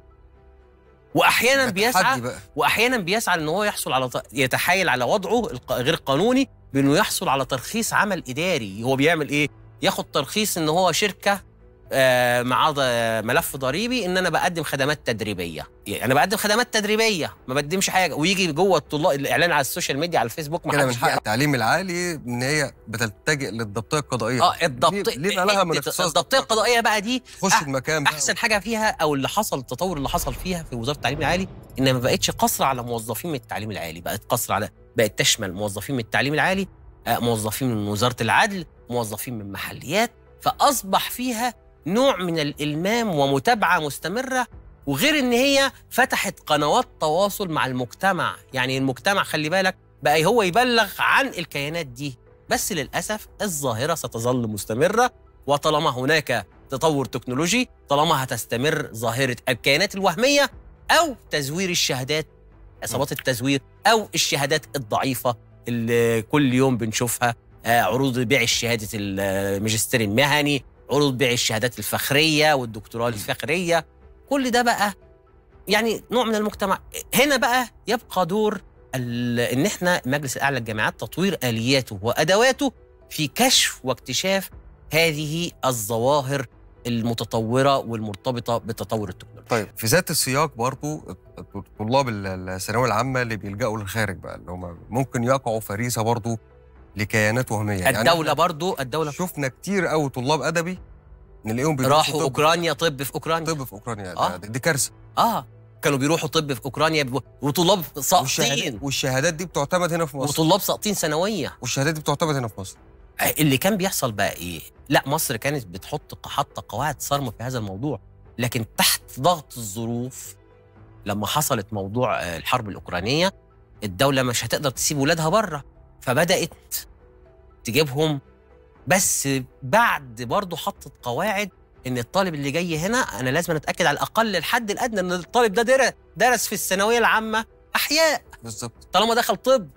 واحيانا ده بيسعى تحدي بقى واحيانا بيسعى ان هو يحصل على ط- يتحايل على وضعه الق- غير قانوني بانه يحصل على ترخيص عمل اداري هو بيعمل ايه ياخد ترخيص ان هو شركه آه، معاه ض- ملف ضريبي ان انا بقدم خدمات تدريبيه يعني انا بقدم خدمات تدريبيه ما بقدمش حاجه ويجي جوه الطلاب الاعلان على السوشيال ميديا على الفيسبوك ما كده من حدش حق بيعرف. التعليم العالي ان هي بتلتجئ للضبطيه القضائيه اه الضبط ليه ليه لها من اختصاص الضبطيه القضائيه بقى دي تخش أح- المكان بقى احسن حاجه فيها او اللي حصل التطور اللي حصل فيها في وزاره التعليم العالي ان ما بقتش قصر على موظفين من التعليم العالي بقت قصر على بقت تشمل موظفين من التعليم العالي آه، موظفين من وزاره العدل موظفين من محليات فاصبح فيها نوع من الالمام ومتابعه مستمره وغير ان هي فتحت قنوات تواصل مع المجتمع يعني المجتمع خلي بالك بقى هو يبلغ عن الكيانات دي بس للاسف الظاهره ستظل مستمره وطالما هناك تطور تكنولوجي طالما هتستمر ظاهره الكيانات الوهميه او تزوير الشهادات عصابات التزوير او الشهادات الضعيفه اللي كل يوم بنشوفها آه، عروض بيع الشهاده الماجستير المهني عروض بيع الشهادات الفخريه والدكتوراه الفخريه كل ده بقى يعني نوع من المجتمع هنا بقى يبقى دور ال- ان احنا المجلس الاعلى للجامعات تطوير الياته وادواته في كشف واكتشاف هذه الظواهر المتطوره والمرتبطه بالتطور التكنولوجي طيب في ذات السياق برضو طلاب ال- الثانويه العامه اللي بيلجأوا للخارج بقى اللي هم ممكن يقعوا فريسه برضو لكيانات وهميه الدوله إحنا برضو الدوله شفنا كتير قوي طلاب ادبي نلاقيهم بيدرسوا راحوا طب اوكرانيا طب في اوكرانيا طب في اوكرانيا آه. آه. دي كارثه اه كانوا بيروحوا طب في اوكرانيا ب- وطلاب والشهادات, ساقطين والشهادات دي بتعتمد هنا في مصر وطلاب ساقطين ثانويه والشهادات دي بتعتمد هنا في مصر اللي كان بيحصل بقى ايه؟ لا مصر كانت بتحط حاطه قواعد صارمه في هذا الموضوع لكن تحت ضغط الظروف لما حصلت موضوع آه، الحرب الاوكرانيه الدوله مش هتقدر تسيب ولادها بره فبدات تجيبهم بس بعد برضه حطت قواعد ان الطالب اللي جاي هنا انا لازم اتاكد على الاقل الحد الادنى ان الطالب ده در- درس في الثانويه العامه احياء بالظبط طالما دخل طب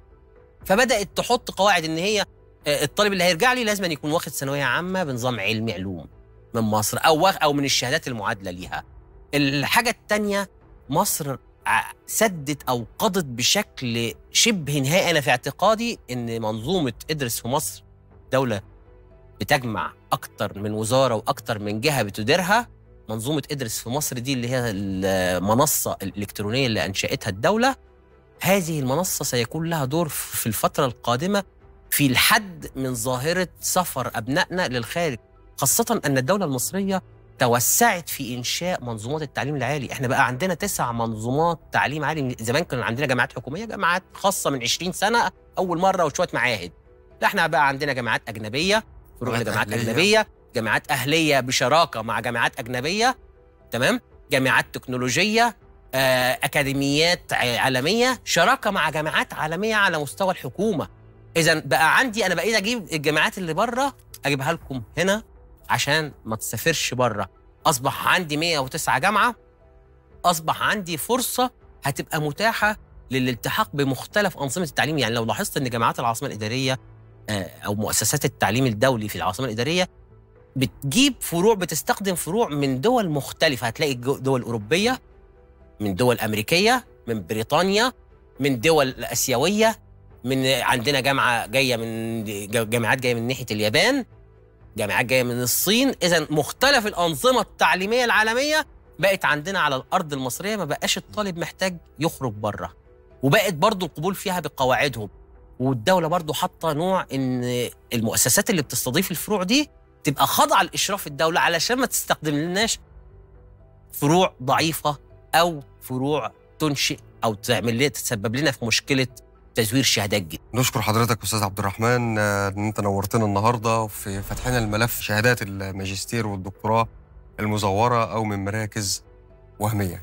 فبدات تحط قواعد ان هي آه، الطالب اللي هيرجع لي لازم أن يكون واخد ثانويه عامه بنظام علمي علوم من مصر او واخ- او من الشهادات المعادله ليها الحاجه الثانيه مصر ع- سدت او قضت بشكل شبه نهائي انا في اعتقادي ان منظومه ادرس في مصر دوله بتجمع اكتر من وزاره واكتر من جهه بتديرها منظومه ادرس في مصر دي اللي هي المنصه الالكترونيه اللي انشاتها الدوله هذه المنصه سيكون لها دور في الفتره القادمه في الحد من ظاهره سفر ابنائنا للخارج خاصه ان الدوله المصريه توسعت في انشاء منظومات التعليم العالي احنا بقى عندنا تسع منظومات تعليم عالي زمان كان عندنا جامعات حكوميه جامعات خاصه من 20 سنه اول مره وشويه معاهد لا احنا بقى عندنا جامعات اجنبيه فروع جامعات لجامعات أهلية. اجنبيه جامعات اهليه بشراكه مع جامعات اجنبيه تمام جامعات تكنولوجيه آه، اكاديميات ع- عالميه شراكه مع جامعات عالميه على مستوى الحكومه اذا بقى عندي انا بقيت اجيب الجامعات اللي بره اجيبها لكم هنا عشان ما تسافرش بره اصبح عندي 109 جامعه اصبح عندي فرصه هتبقى متاحه للالتحاق بمختلف انظمه التعليم يعني لو لاحظت ان جامعات العاصمه الاداريه آه، او مؤسسات التعليم الدولي في العاصمه الاداريه بتجيب فروع بتستخدم فروع من دول مختلفه هتلاقي جو- دول اوروبيه من دول امريكيه من بريطانيا من دول اسيويه من عندنا جامعه جايه من جامعات جايه من ناحيه اليابان جامعات جايه من الصين اذا مختلف الانظمه التعليميه العالميه بقت عندنا على الارض المصريه ما بقاش الطالب محتاج يخرج بره وبقت برضو القبول فيها بقواعدهم والدوله برضو حاطه نوع ان المؤسسات اللي بتستضيف الفروع دي تبقى خاضعه لاشراف الدوله علشان ما تستخدم لناش فروع ضعيفه او فروع تنشئ او تعمل لنا تسبب لنا في مشكله تزوير شهادات جديده نشكر حضرتك استاذ عبد الرحمن آه، ان انت نورتنا النهارده في فتحنا الملف شهادات الماجستير والدكتوراه المزوره او من مراكز وهميه.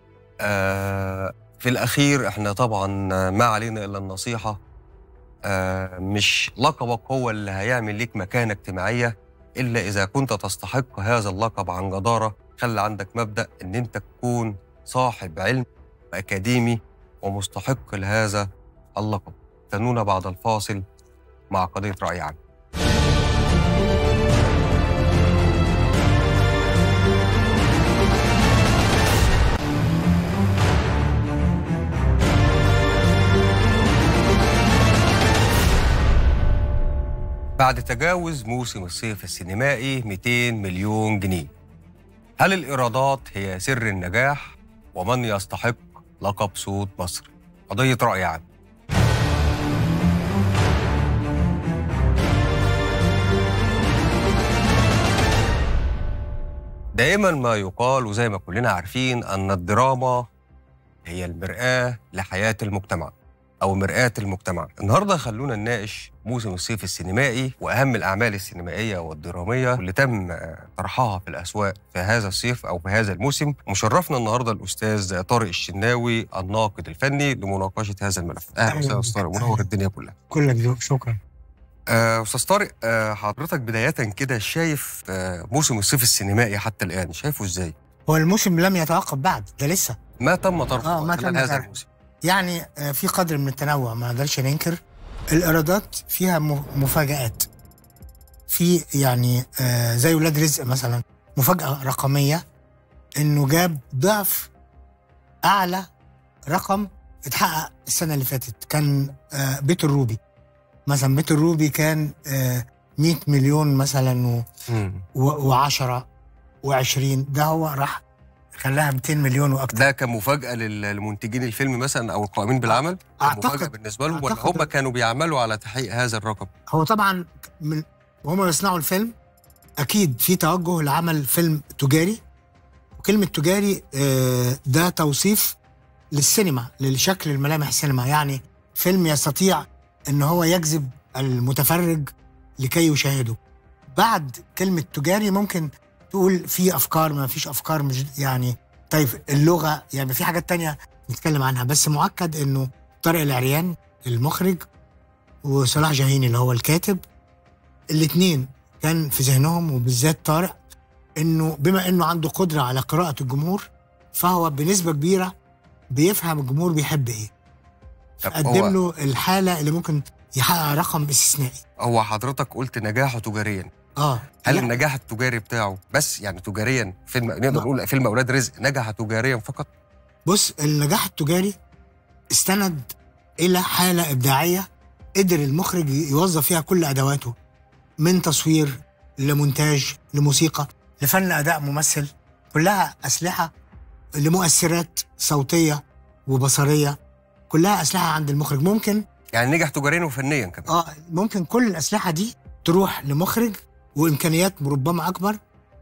آه، في الاخير احنا طبعا ما علينا الا النصيحه آه، مش لقبك هو اللي هيعمل ليك مكانه اجتماعيه الا اذا كنت تستحق هذا اللقب عن جداره خلي عندك مبدا ان انت تكون صاحب علم واكاديمي ومستحق لهذا اللقب استنونا بعد الفاصل مع قضية رأي عام بعد تجاوز موسم الصيف السينمائي 200 مليون جنيه هل الإيرادات هي سر النجاح ومن يستحق لقب صوت مصر قضية رأي عام دائما ما يقال وزي ما كلنا عارفين أن الدراما هي المرآة لحياة المجتمع أو مرآة المجتمع النهاردة خلونا نناقش موسم الصيف السينمائي وأهم الأعمال السينمائية والدرامية واللي تم آه، طرحها في الأسواق في هذا الصيف أو في هذا الموسم مشرفنا النهاردة الأستاذ طارق الشناوي الناقد الفني لمناقشة هذا الملف أهلا أهلاً أستاذ بك. طارق منور الدنيا كلها كلك ذوق شكرا آه، أستاذ طارق آه، حضرتك بداية كده شايف آه، موسم الصيف السينمائي حتى الآن شايفه إزاي؟ هو الموسم لم يتوقف بعد ده لسه ما تم طرحه آه، ما خلال تم هذا طرحه. الموسم يعني آه، في قدر من التنوع ما نقدرش ننكر الايرادات فيها م- مفاجآت في يعني آه، زي ولاد رزق مثلا مفاجأة رقمية انه جاب ضعف اعلى رقم اتحقق السنة اللي فاتت كان آه، بيت الروبي مثلا بيت الروبي كان آه، 100 مليون مثلا و مم. و10 و20 ده هو راح خلاها 200 مليون واكتر ده كان مفاجأة لل- للمنتجين الفيلم مثلا أو القائمين بالعمل؟ كان أعتقد- مفاجأة بالنسبة لهم ولا أعتقد- هم كانوا بيعملوا على تحقيق هذا الرقم؟ هو طبعا من وهم بيصنعوا الفيلم اكيد في توجه لعمل فيلم تجاري وكلمه تجاري آه، ده توصيف للسينما لشكل الملامح السينما يعني فيلم يستطيع ان هو يجذب المتفرج لكي يشاهده بعد كلمه تجاري ممكن تقول في افكار ما فيش افكار مش يعني طيب اللغه يعني في حاجات تانية نتكلم عنها بس مؤكد انه طارق العريان المخرج وصلاح جاهين اللي هو الكاتب الاثنين كان في ذهنهم وبالذات طارق انه بما انه عنده قدره على قراءه الجمهور فهو بنسبه كبيره بيفهم الجمهور بيحب ايه طب قدم هو, له الحاله اللي ممكن يحقق رقم استثنائي هو حضرتك قلت نجاحه تجاريا اه هل لا، النجاح التجاري بتاعه بس يعني تجاريا فيلم نقدر ما- نقول فيلم أولاد رزق نجح تجاريا فقط؟ بص النجاح التجاري استند الى حاله ابداعيه قدر المخرج يوظف فيها كل ادواته من تصوير لمونتاج لموسيقى لفن اداء ممثل كلها اسلحه لمؤثرات صوتيه وبصريه كلها اسلحه عند المخرج ممكن يعني نجح تجاريا وفنيا كمان اه ممكن كل الاسلحه دي تروح لمخرج وامكانيات ربما اكبر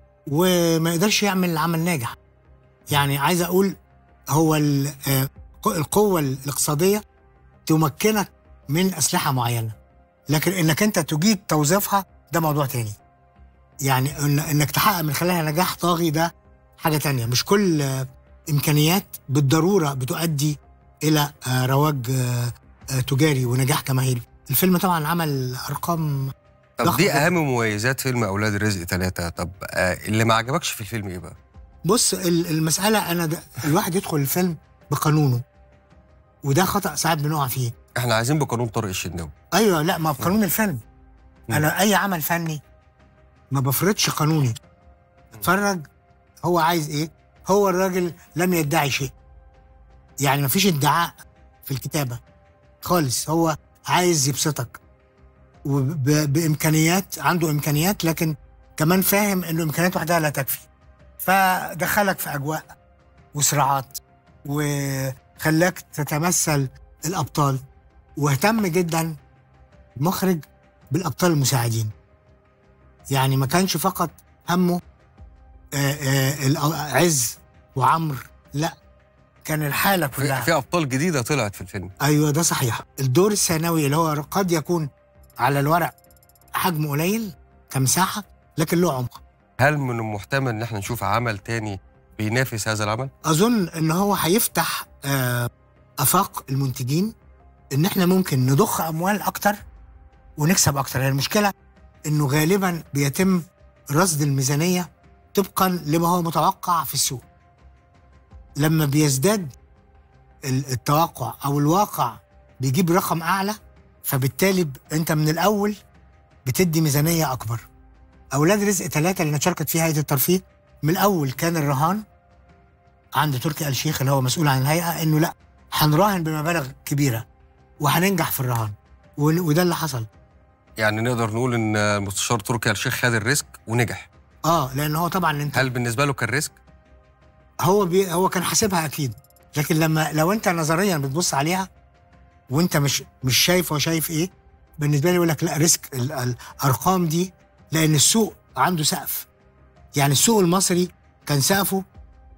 وما يقدرش يعمل عمل ناجح يعني عايز اقول هو ال- آه، القوه الاقتصاديه تمكنك من اسلحه معينه لكن انك انت تجيد توظيفها ده موضوع تاني يعني إن- انك تحقق من خلالها نجاح طاغي ده حاجه تانية مش كل آه، امكانيات بالضروره بتؤدي الى آه، رواج آه، آه، تجاري ونجاح جماهيري الفيلم طبعا عمل ارقام طب ضخم دي جداً. أهم مميزات فيلم أولاد رزق ثلاثة طب آه اللي ما عجبكش في الفيلم إيه بقى؟ بص ال- المساله انا ده الواحد يدخل الفيلم بقانونه وده خطا ساعات بنقع فيه إحنا عايزين بقانون طارق الشناوي ايوه لا ما بقانون الفيلم مم. انا اي عمل فني ما بفرضش قانوني اتفرج هو عايز ايه هو الراجل لم يدعي شيء يعني ما فيش ادعاء في الكتابه خالص هو عايز يبسطك وبامكانيات عنده امكانيات لكن كمان فاهم انه امكانيات وحدها لا تكفي فدخلك في اجواء وصراعات وخلاك تتمثل الابطال واهتم جدا المخرج بالابطال المساعدين يعني ما كانش فقط همه آه، آه، الأ- عز وعمرو لا كان الحاله في, كلها في أبطال جديدة طلعت في الفيلم ايوه ده صحيح الدور الثانوي اللي هو قد يكون على الورق حجمه قليل كمساحه لكن له عمق هل من المحتمل إن إحنا نشوف عمل تاني بينافس هذا العمل؟ اظن ان هو هيفتح آه، افاق المنتجين ان احنا ممكن نضخ اموال اكتر ونكسب اكتر هي المشكله انه غالبا بيتم رصد الميزانيه طبقا لما هو متوقع في السوق لما بيزداد ال- التوقع او الواقع بيجيب رقم اعلى فبالتالي ب- انت من الاول بتدي ميزانيه اكبر اولاد رزق ثلاثه اللي شاركت فيها هيئه الترفيه من الاول كان الرهان عند تركي آل الشيخ اللي هو مسؤول عن الهيئه انه لا هنراهن بمبالغ كبيره وهننجح في الرهان ون- وده اللي حصل يعني نقدر نقول إن المستشار تركي آل الشيخ خد الريسك ونجح اه لان هو طبعا انت هل بالنسبة له كان ريسك؟ هو بي هو كان حاسبها اكيد لكن لما لو انت نظريا بتبص عليها وانت مش مش شايف هو شايف ايه بالنسبه لي يقول لك لا ريسك ال- الارقام دي لان السوق عنده سقف يعني السوق المصري كان سقفه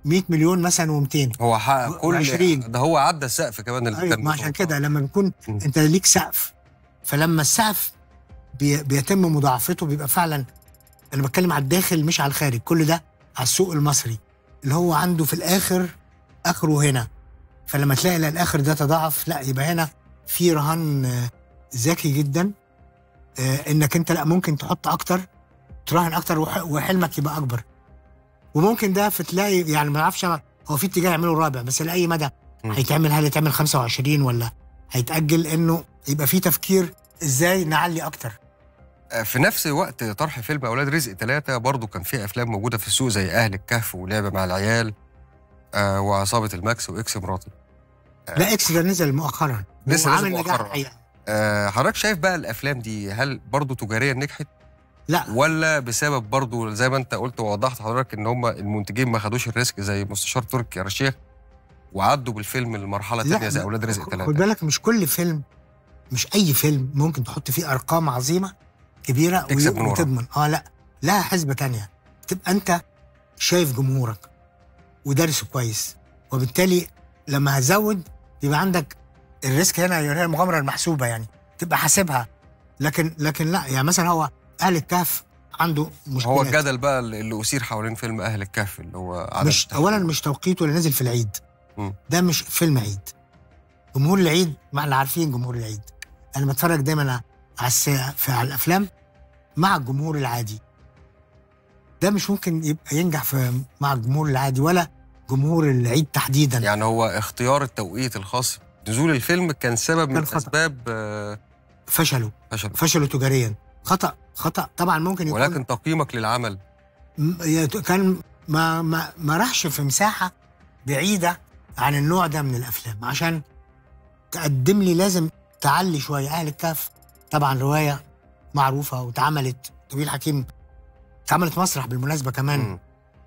100 مليون مثلا و200 هو حقق كل وعشرين. ده هو عدى السقف كمان اللي ايوه كان ما عشان متوقع. كده لما بيكون مم. انت ليك سقف فلما السقف بي بيتم مضاعفته بيبقى فعلا انا بتكلم على الداخل مش على الخارج كل ده على السوق المصري اللي هو عنده في الاخر اخره هنا فلما تلاقي لا الاخر ده تضاعف لا يبقى هنا في رهان آه، ذكي جدا آه، انك انت لا ممكن تحط اكتر تراهن اكتر وح- وحلمك يبقى اكبر وممكن ده فتلاقي يعني ما اعرفش هو في اتجاه يعملوا رابع بس لاي مدى مم. هيتعمل هل يتعمل 25 ولا هيتاجل انه يبقى في تفكير ازاي نعلي اكتر في نفس وقت طرح فيلم اولاد رزق ثلاثة برضو كان في افلام موجوده في السوق زي اهل الكهف ولعبه مع العيال آه وعصابه الماكس واكس مراتي لا اكس ده نزل مؤخرا لسه وعامل نازل نجاح مؤخراً. حقيقة. آه حضرتك شايف بقى الافلام دي هل برضو تجاريا نجحت لا ولا بسبب برضو زي ما انت قلت ووضحت حضرتك ان هم المنتجين ما خدوش الريسك زي مستشار تركي آل الشيخ وعدوا بالفيلم لمرحله ثانيه زي اولاد رزق خد ثلاثة بالك مش كل فيلم مش اي فيلم ممكن تحط فيه ارقام عظيمه كبيره تكسب وي- من ورا. وتضمن اه لا لها حسبه تانية تبقى انت شايف جمهورك ودارسه كويس وبالتالي لما هزود يبقى عندك الريسك هنا هي المغامره المحسوبه يعني تبقى حاسبها لكن لكن لا يعني مثلا هو اهل الكهف عنده مشكلة هو الجدل بقى اللي اثير حوالين فيلم اهل الكهف اللي هو عدد مش التحقيق. اولا مش توقيته اللي نازل في العيد مم. ده مش فيلم عيد جمهور العيد ما احنا عارفين جمهور العيد انا بتفرج دايما على الساعة في على الافلام مع الجمهور العادي ده مش ممكن يبقى ينجح في مع الجمهور العادي ولا جمهور العيد تحديدا يعني هو اختيار التوقيت الخاص نزول الفيلم كان سبب من كان خطأ. اسباب آه، فشلوا فشل فشلوا تجاريا خطا خطا طبعا ممكن يكون ولكن تقييمك للعمل م- يت- كان ما ما ما راحش في مساحه بعيده عن النوع ده من الافلام عشان تقدم لي لازم تعلي شويه اهل الكهف طبعا روايه معروفه واتعملت طويل حكيم اتعملت مسرح بالمناسبه كمان مم.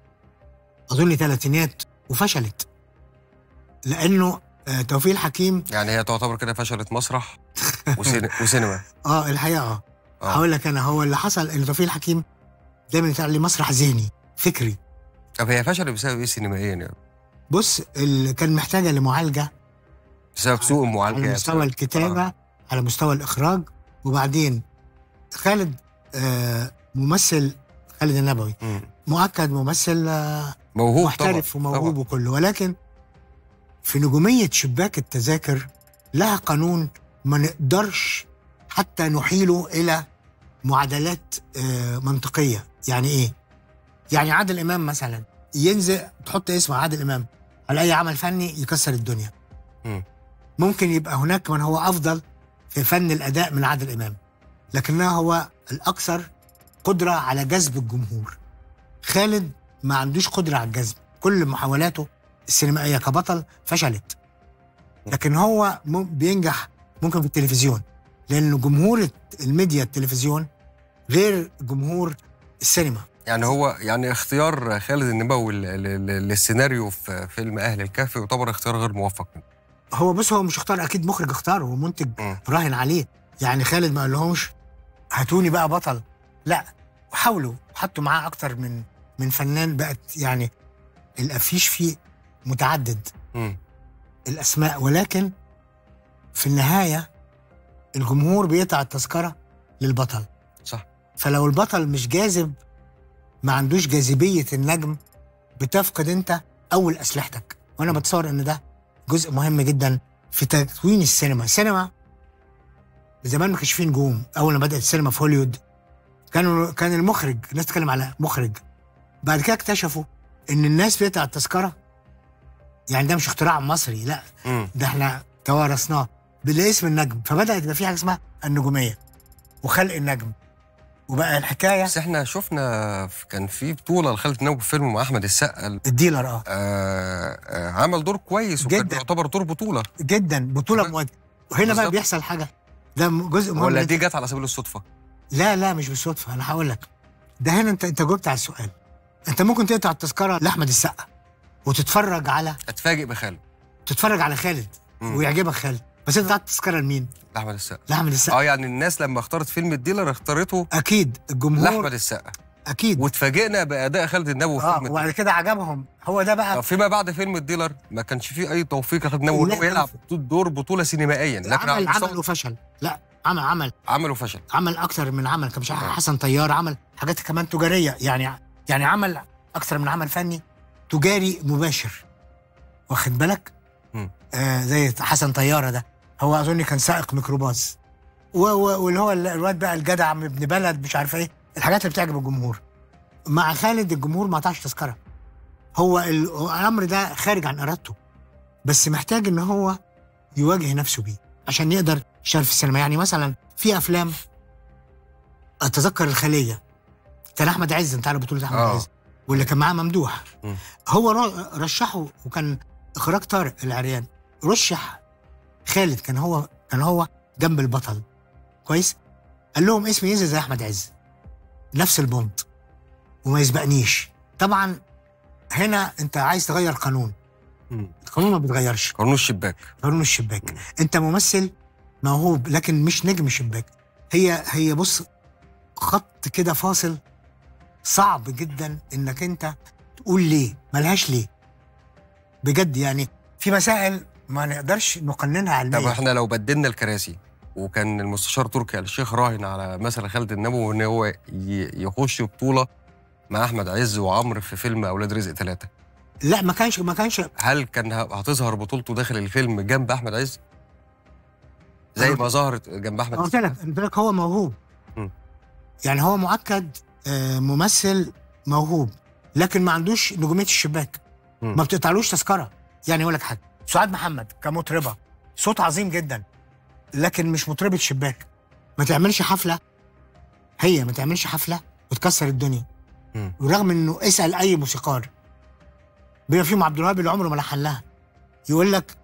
اظن ثلاثينات وفشلت لانه آه، توفيق الحكيم يعني هي تعتبر كده فشلت مسرح وسين- وسينما اه الحقيقه اه آه. هقول لك انا هو اللي حصل ان توفيق الحكيم دايما يتقال لي مسرح ذهني فكري طب هي فشلت بسبب ايه سينمائيا يعني بص اللي كان محتاجه لمعالجه بسبب سوء المعالجه على مستوى الكتابه آه. على مستوى الاخراج وبعدين خالد آه ممثل خالد النبوي مم. مؤكد ممثل آه موهوب محترف طبعا وموهوب طبعاً. وكله ولكن في نجوميه شباك التذاكر لها قانون ما نقدرش حتى نحيله الى معادلات آه منطقيه يعني ايه يعني عادل امام مثلا ينزل تحط اسم عادل امام على اي عمل فني يكسر الدنيا مم. ممكن يبقى هناك من هو افضل في فن الاداء من عادل امام لكنه هو الاكثر قدره على جذب الجمهور خالد ما عندوش قدره على الجذب كل محاولاته السينمائيه كبطل فشلت لكن هو مم- بينجح ممكن في التلفزيون لان جمهور الميديا التلفزيون غير جمهور السينما يعني هو يعني اختيار خالد النبوي ل- ل- للسيناريو في فيلم اهل الكهف يعتبر اختيار غير موفق منه هو بص هو مش اختار اكيد مخرج اختاره هو منتج مم. راهن عليه يعني خالد ما قالهمش هاتوني بقى بطل لا وحاولوا حطوا معاه اكتر من من فنان بقت يعني الافيش فيه متعدد مم. الاسماء ولكن في النهايه الجمهور بيقطع التذكره للبطل صح فلو البطل مش جاذب ما عندوش جاذبيه النجم بتفقد انت اول اسلحتك وانا بتصور ان ده جزء مهم جدا في تكوين السينما السينما زمان ما كانش فيه نجوم اول ما بدات السينما في هوليوود كانوا كان المخرج الناس تتكلم على مخرج بعد كده اكتشفوا ان الناس بتقطع التذكره يعني ده مش اختراع مصري لا مم. ده احنا توارثناه بالاسم النجم فبدات يبقى في حاجه اسمها النجوميه وخلق النجم وبقى الحكايه بس احنا شفنا في- كان في بطوله لخالد النبوي في فيلم مع احمد السقا الديلر اه آه آه عمل دور كويس وكان جداً. يعتبر دور بطوله جدا بطوله طب- مواجهه وهنا بقى بالظبط. بيحصل حاجه ده م- جزء مهم ولا جداً. دي جت على سبيل الصدفه لا لا مش بالصدفه انا هقول لك ده هنا انت انت جاوبت على السؤال انت ممكن تقطع التذكره لاحمد السقا وتتفرج على اتفاجئ بخالد تتفرج على خالد مم. ويعجبك خالد بس انت قطعت التذكره لمين؟ لاحمد السقا لاحمد السقا اه يعني الناس لما اختارت فيلم الديلر اختارته اكيد الجمهور لاحمد السقا اكيد واتفاجئنا باداء خالد النبوي في اه فيلم الديلر. وبعد كده عجبهم هو ده بقى فيما بعد فيلم الديلر ما كانش فيه اي توفيق لخالد النبوي لا، انه يلعب دور بطوله سينمائيا لكن على عمل المستوى عمل وفشل لا عمل عمل عمله فشل عمل اكتر من عمل كان مش عارف آه. حسن طيار عمل حاجات كمان تجاريه يعني يعني عمل اكتر من عمل فني تجاري مباشر واخد بالك مم. آه زي حسن طياره ده هو اظن كان سائق ميكروباص و- و- واللي هو ال- الواد بقى الجدع من ابن بلد مش عارف ايه الحاجات اللي بتعجب الجمهور مع خالد الجمهور ما عطاش تذكره هو ال- هو الامر ده خارج عن ارادته بس محتاج ان هو يواجه نفسه بيه عشان يقدر يشتغل في السينما يعني مثلا في افلام اتذكر الخليه كان احمد عز انت عارف بطوله احمد آه. عز واللي كان معاه ممدوح مم. هو ر- رشحه وكان اخراج طارق العريان رشح خالد كان هو كان هو جنب البطل كويس قال لهم اسمي ينزل زي احمد عز نفس البونت وما يسبقنيش طبعا هنا انت عايز تغير قانون مم. القانون ما بيتغيرش قانون الشباك قانون الشباك مم. انت ممثل موهوب لكن مش نجم شباك هي هي بص خط كده فاصل صعب جدا انك انت تقول ليه ملهاش ليه بجد يعني في مسائل ما نقدرش نقننها طب علميا احنا لو بدلنا الكراسي وكان المستشار تركي آل الشيخ راهن على مثلا خالد النبوي ان هو ي- يخش بطوله مع احمد عز وعمرو في فيلم اولاد رزق ثلاثة لا ما كانش ما كانش هل كان ه- هتظهر بطولته داخل الفيلم جنب احمد عز زي ما ظهرت جنب احمد قلت لك قلت لك هو موهوب مم. يعني هو مؤكد آه، ممثل موهوب لكن ما عندوش نجوميه الشباك مم. ما بتقطعلوش تذكره يعني اقول لك حاجه سعاد محمد كمطربه صوت عظيم جدا لكن مش مطربه شباك ما تعملش حفله هي ما تعملش حفله وتكسر الدنيا مم. ورغم انه اسال اي موسيقار بما فيهم عبد الوهاب اللي عمره ما لحن لها يقول لك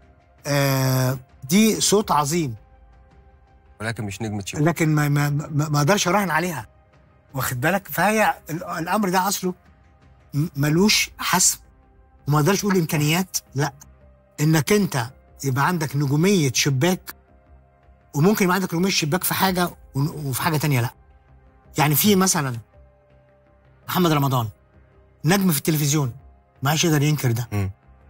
آه دي صوت عظيم ولكن مش نجمه شباك لكن ما ما ما ما اقدرش اراهن عليها واخد بالك فهي ال- الامر ده اصله م- ملوش حسم وما اقدرش اقول امكانيات لا انك انت يبقى عندك نجوميه شباك وممكن يبقى عندك نجوميه شباك في حاجه ون- وفي حاجه تانية لا يعني في مثلا محمد رمضان نجم في التلفزيون ما عادش يقدر ينكر ده مم.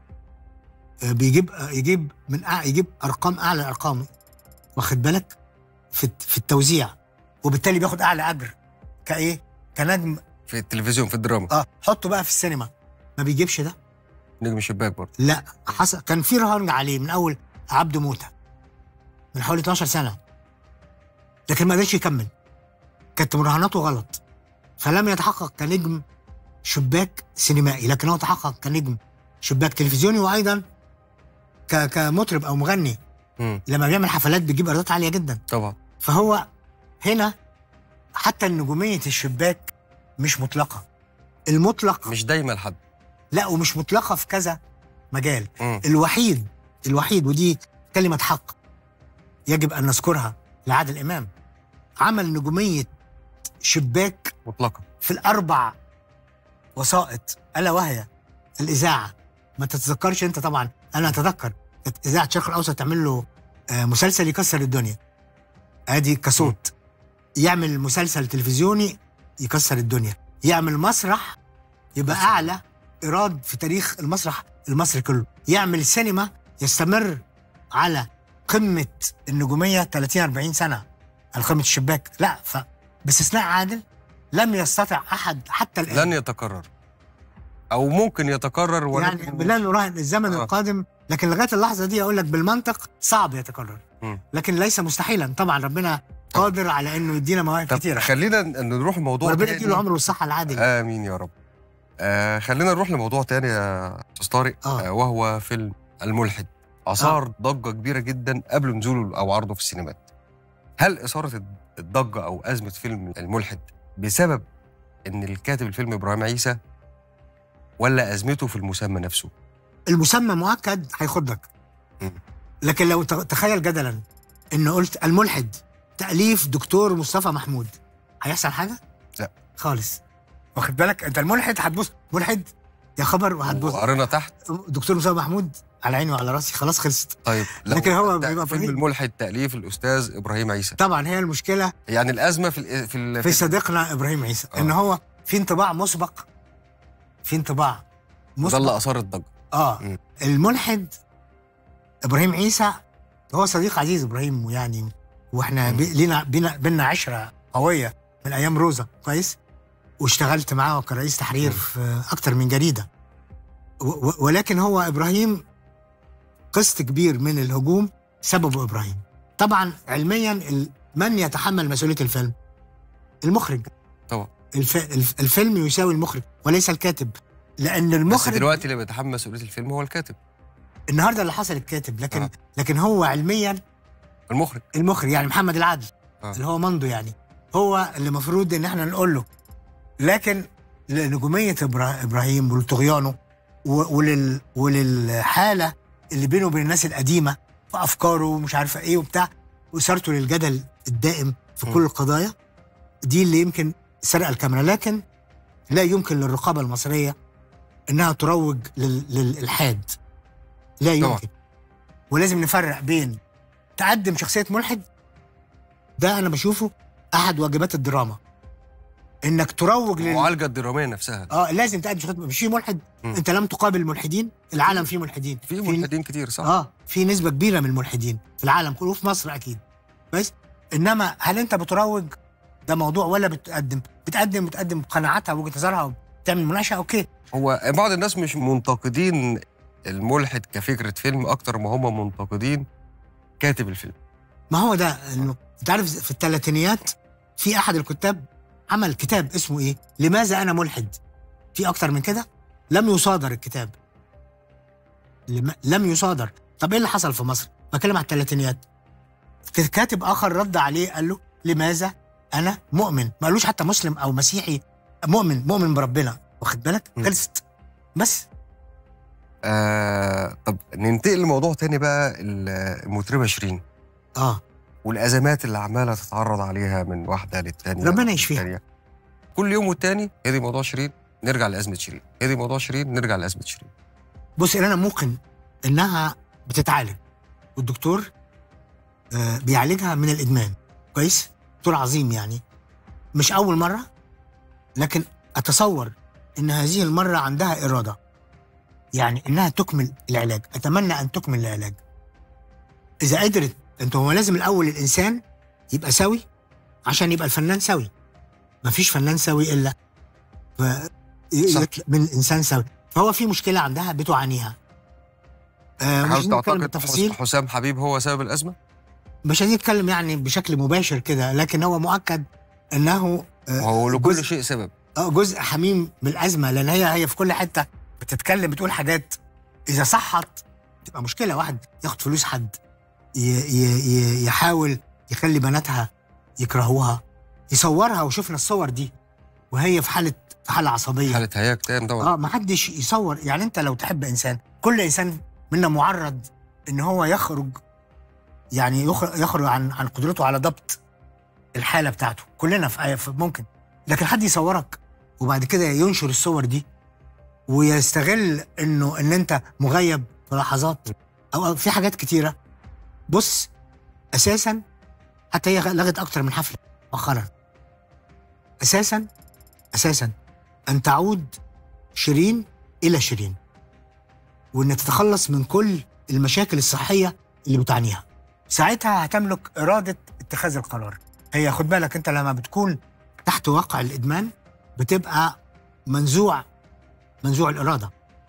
آه، بيجيب آه، يجيب من أع... يجيب ارقام اعلى الارقام واخد بالك في الت- في التوزيع وبالتالي بياخد اعلى اجر كايه كنجم في التلفزيون في الدراما اه حطه بقى في السينما ما بيجيبش ده نجم شباك برضه لا حصل كان في رهان عليه من اول عبد موته من حوالي 12 سنه لكن ما قدرش يكمل كانت مراهناته غلط فلم يتحقق كنجم شباك سينمائي لكن هو تحقق كنجم شباك تلفزيوني وايضا ك- كمطرب او مغني مم. لما بيعمل حفلات بيجيب ايرادات عاليه جدا طبعا فهو هنا حتى النجوميه الشباك مش مطلقه المطلق مش دايما حد لا ومش مطلقه في كذا مجال مم. الوحيد الوحيد ودي كلمة حق يجب أن نذكرها لعادل إمام عمل نجومية شباك مطلقا في الأربع وسائط ألا وهي الإذاعة ما تتذكرش أنت طبعا أنا أتذكر كانت إذاعة الشرق الأوسط تعمل له آه، مسلسل يكسر الدنيا أدي كصوت يعمل مسلسل تلفزيوني يكسر الدنيا يعمل مسرح يبقى أعلى إيراد في تاريخ المسرح المصري كله يعمل سينما يستمر على قمة النجومية 30 40 سنة على قمة الشباك لا ف باستثناء عادل لم يستطع أحد حتى الآن لن يتكرر او ممكن يتكرر ولكن يعني لا نراهن الزمن آه. القادم لكن لغايه اللحظه دي اقول لك بالمنطق صعب يتكرر مم. لكن ليس مستحيلا طبعا ربنا قادر على انه يدينا مواهب طب كتيره خلينا ن- نروح لموضوع وربنا تاني. يديله العمر والصحه العادل امين يا رب آه خلينا نروح لموضوع تاني يا استاذ طارق آه. آه وهو فيلم الملحد اثار ضجه كبيره جدا قبل نزوله او عرضه في السينمات هل اثاره الد- الضجه او ازمه فيلم الملحد بسبب ان الكاتب الفيلم ابراهيم عيسى ولا ازمته في المسمى نفسه المسمى مؤكد هيخضك مم. لكن لو ت- تخيل جدلا ان قلت الملحد تاليف دكتور مصطفى محمود هيحصل حاجه؟ لا. خالص واخد بالك انت الملحد هتبص ملحد يا خبر وهتبص وقرينا تحت دكتور مصطفى محمود على عيني وعلى راسي خلاص خلصت طيب لو لكن هو تأ- بيبقى فيلم فريد. الملحد تاليف الاستاذ ابراهيم عيسى طبعا هي المشكله يعني الازمه في ال في ال في صديقنا ابراهيم عيسى آه. ان هو في انطباع مسبق في انطباع وده مسبق اللي اثار الضجه اه مم. الملحد ابراهيم عيسى هو صديق عزيز ابراهيم يعني واحنا مم. بي- لينا بينا بينا عشره قويه من ايام روزا كويس واشتغلت معاه كرئيس تحرير مم. في اكتر من جريده و- و- ولكن هو ابراهيم قسط كبير من الهجوم سببه ابراهيم طبعا علميا ال- من يتحمل مسؤوليه الفيلم المخرج طبعا. الف... الف... الفيلم يساوي المخرج وليس الكاتب لان بس المخرج دلوقتي اللي بيتحمل مسؤوليه الفيلم هو الكاتب النهارده اللي حصل الكاتب لكن آه. آه. لكن هو علميا المخرج المخرج يعني محمد العدل آه. آه. اللي هو مندو يعني هو اللي المفروض ان احنا نقول له لكن لنجوميه إبرا- ابراهيم ولطغيانه و- ولل وللحاله اللي بينه وبين الناس القديمه في افكاره ومش عارفه ايه وبتاع واثارته للجدل الدائم في م. كل القضايا دي اللي يمكن سرق الكاميرا لكن لا يمكن للرقابه المصريه انها تروج لل- للالحاد لا طبعا. يمكن ولازم نفرق بين تقدم شخصيه ملحد ده انا بشوفه احد واجبات الدراما انك تروج لل المعالجه الدراميه نفسها اه لازم تقدم شخصيه مش في ملحد مم. انت لم تقابل ملحدين العالم فيه ملحدين في ملحدين كتير صح اه في نسبه كبيره من الملحدين في العالم كله وفي مصر اكيد كويس انما هل انت بتروج ده موضوع ولا بتقدم بتقدم بتقدم قناعاتها وجهه نظرها وبتعمل مناقشه اوكي هو بعض الناس مش منتقدين الملحد كفكره فيلم اكتر ما هم منتقدين كاتب الفيلم ما هو ده انه انت عارف في الثلاثينيات في احد الكتاب عمل كتاب اسمه ايه لماذا انا ملحد في اكتر من كده لم يصادر الكتاب لم, لم يصادر طب ايه اللي حصل في مصر بتكلم على الثلاثينيات كاتب اخر رد عليه قال له لماذا انا مؤمن ما قالوش حتى مسلم او مسيحي مؤمن مؤمن بربنا واخد بالك م. خلصت بس آه طب ننتقل لموضوع تاني بقى ال- المطربه شيرين اه والازمات اللي عماله تتعرض عليها من واحده للتانيه ربنا يشفيها. للتانية. كل يوم والتاني هي دي موضوع شيرين نرجع لازمه شيرين هي دي موضوع شيرين نرجع لازمه شيرين بص انا موقن انها بتتعالج والدكتور آه، بيعالجها من الادمان كويس دكتور عظيم يعني مش اول مره لكن اتصور ان هذه المره عندها اراده يعني انها تكمل العلاج اتمنى ان تكمل العلاج اذا قدرت انت هو لازم الاول الانسان يبقى سوي عشان يبقى الفنان سوي مفيش فنان سوي الا ف... صح. يطلع من انسان سوي فهو في مشكله عندها بتعانيها آه مش هل عايزين نتكلم تعتقد بالتفاصيل حس- حسام حبيب هو سبب الازمه؟ مش عايزين نتكلم يعني بشكل مباشر كده لكن هو مؤكد انه آه، وهو لكل جزء- شيء سبب اه جزء حميم من الازمه لان هي هي في كل حته بتتكلم بتقول حاجات اذا صحت تبقى مشكله واحد ياخد فلوس حد ي ي ي يحاول يخلي بناتها يكرهوها يصورها وشفنا الصور دي وهي في حاله في حاله عصبيه حاله هياك تاني طبعا اه ما حدش يصور يعني انت لو تحب انسان كل انسان منا معرض ان هو يخرج يعني يخرج, يخرج عن عن قدرته على ضبط الحاله بتاعته كلنا في في- ممكن لكن حد يصورك وبعد كده ينشر الصور دي ويستغل انه ان انت مغيب في لحظات او أو في حاجات كتيره بص اساسا حتى هي لغت اكتر من حفله مؤخرا اساسا اساسا ان تعود شيرين الى شيرين وان تتخلص من كل المشاكل الصحيه اللي بتعانيها ساعتها هتملك اراده اتخاذ القرار هي خد بالك انت لما بتكون تحت واقع الادمان بتبقى منزوع منزوع الاراده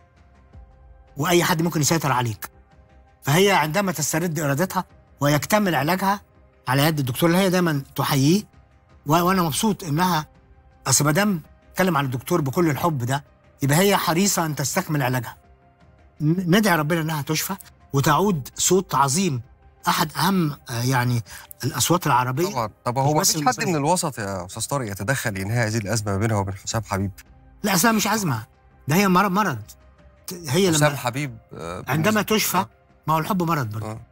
واي حد ممكن يسيطر عليك فهي عندما تسترد ارادتها ويكتمل علاجها على يد الدكتور اللي هي دايما تحييه و- وانا مبسوط انها اصل ما دام اتكلم عن الدكتور بكل الحب ده يبقى هي حريصه ان تستكمل علاجها ن- ندعي ربنا انها تشفى وتعود صوت عظيم احد اهم آه، يعني الاصوات العربيه طبعا طب هو ما بس فيش حد المصرية. من الوسط يا استاذ طارق يتدخل ينهي هذه الازمه ما بينها وبين حسام حبيب لا اصلا مش ازمه ده هي مرض مرض ت- هي حسام لما حبيب آه، عندما بالنسبة- تشفى ما هو الحب مرض برضه آه.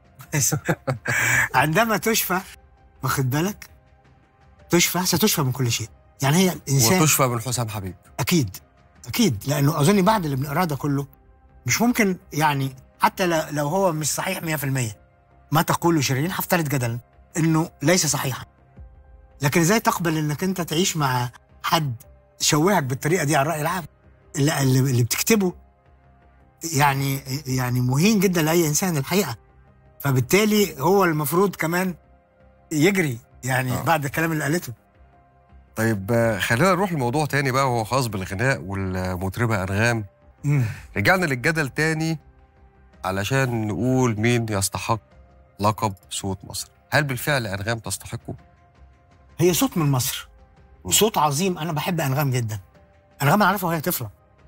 عندما تشفى واخد بالك تشفى ستشفى من كل شيء يعني هي الانسان وتشفى من حسام حبيب اكيد اكيد لانه اظن بعد اللي بنقراه ده كله مش ممكن يعني حتى ل- لو هو مش صحيح 100% ما تقوله شيرين هفترض جدلا انه ليس صحيحا لكن ازاي تقبل انك انت تعيش مع حد تشوهك بالطريقه دي على الراي العام اللي, اللي اللي بتكتبه يعني يعني مهين جدا لاي انسان الحقيقه فبالتالي هو المفروض كمان يجري يعني آه. بعد الكلام اللي قالته طيب آه، خلينا نروح لموضوع تاني بقى وهو خاص بالغناء والمطربة أنغام مم. رجعنا للجدل تاني علشان نقول مين يستحق لقب صوت مصر هل بالفعل أنغام تستحقه؟ هي صوت من مصر صوت عظيم انا بحب انغام جدا انغام اعرفها وهي طفله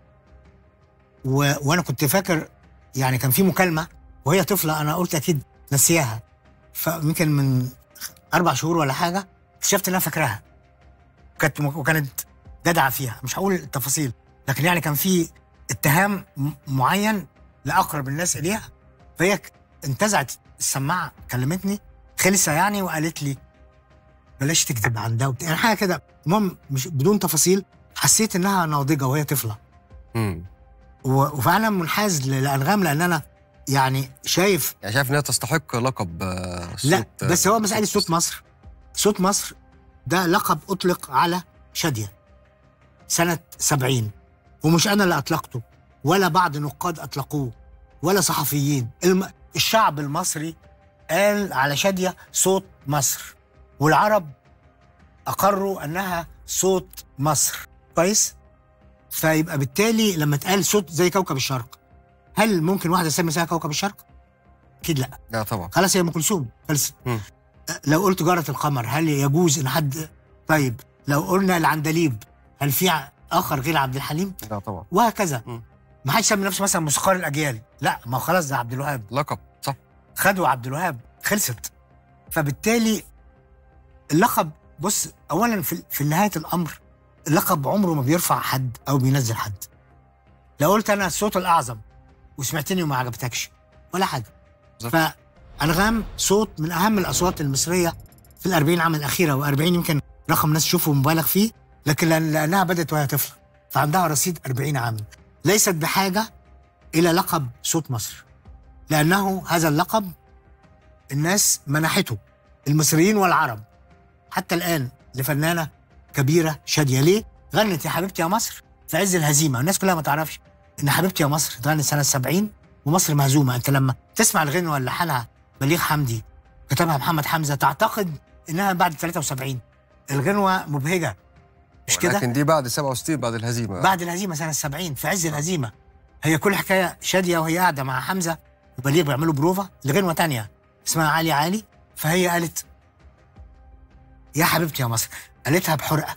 و... وانا كنت فاكر يعني كان في مكالمه وهي طفله انا قلت اكيد نسياها فيمكن من اربع شهور ولا حاجه اكتشفت انها فاكراها كانت وكانت جدعه فيها مش هقول التفاصيل لكن يعني كان في اتهام م- معين لاقرب الناس اليها فهي ك- انتزعت السماعه كلمتني خلصه يعني وقالت لي بلاش تكذب عن ده وبتاع يعني حاجه كده المهم مش بدون تفاصيل حسيت انها ناضجه وهي طفله مم. و- وفعلا منحاز ل- لانغام لان انا يعني شايف يعني شايف إنها تستحق لقب آه، صوت لا آه، بس هو مسألة صوت مصر صوت مصر ده لقب أطلق على شادية سنة سبعين ومش أنا اللي أطلقته ولا بعض نقاد أطلقوه ولا صحفيين الم... الشعب المصري قال على شادية صوت مصر والعرب أقروا أنها صوت مصر كويس فيبقى بالتالي لما اتقال صوت زي كوكب الشرق هل ممكن واحدة تسمي اسمها كوكب الشرق؟ أكيد لا لا طبعا خلاص هي ام كلثوم خلصت مم. لو قلت جارة القمر هل يجوز ان حد طيب لو قلنا العندليب هل في ع- اخر غير عبد الحليم لا طبعا وهكذا مم. ما حدش يسمي نفسه مثلا موسيقار الاجيال لا ما هو خلاص ده عبد الوهاب لقب صح خدوا عبد الوهاب خلصت فبالتالي اللقب بص اولا في في نهايه الامر اللقب عمره ما بيرفع حد او بينزل حد لو قلت انا الصوت الاعظم وسمعتني وما عجبتكش ولا حاجه بالظبط. فانغام صوت من اهم الاصوات المصريه في الأربعين عام الاخيره و40 يمكن رقم ناس تشوفه مبالغ فيه لكن لأن لانها بدات وهي طفله فعندها رصيد 40 عاما ليست بحاجه الى لقب صوت مصر لانه هذا اللقب الناس منحته المصريين والعرب حتى الان لفنانه كبيره شاديه ليه؟ غنت يا حبيبتي يا مصر في عز الهزيمه الناس كلها ما تعرفش ان حبيبتي يا مصر اتغنت سنه 70 ومصر مهزومه انت لما تسمع الغنوه اللي لحنها بليغ حمدي كتبها محمد حمزه تعتقد انها بعد 73 الغنوه مبهجه مش كده؟ لكن دي بعد 67 بعد الهزيمة بعد الهزيمه سنه 70 في عز الهزيمه هي كل حكايه شاديه وهي قاعده مع حمزه وبليغ بيعملوا بروفا لغنوه تانية اسمها علي علي فهي قالت يا حبيبتي يا مصر قالتها بحرقه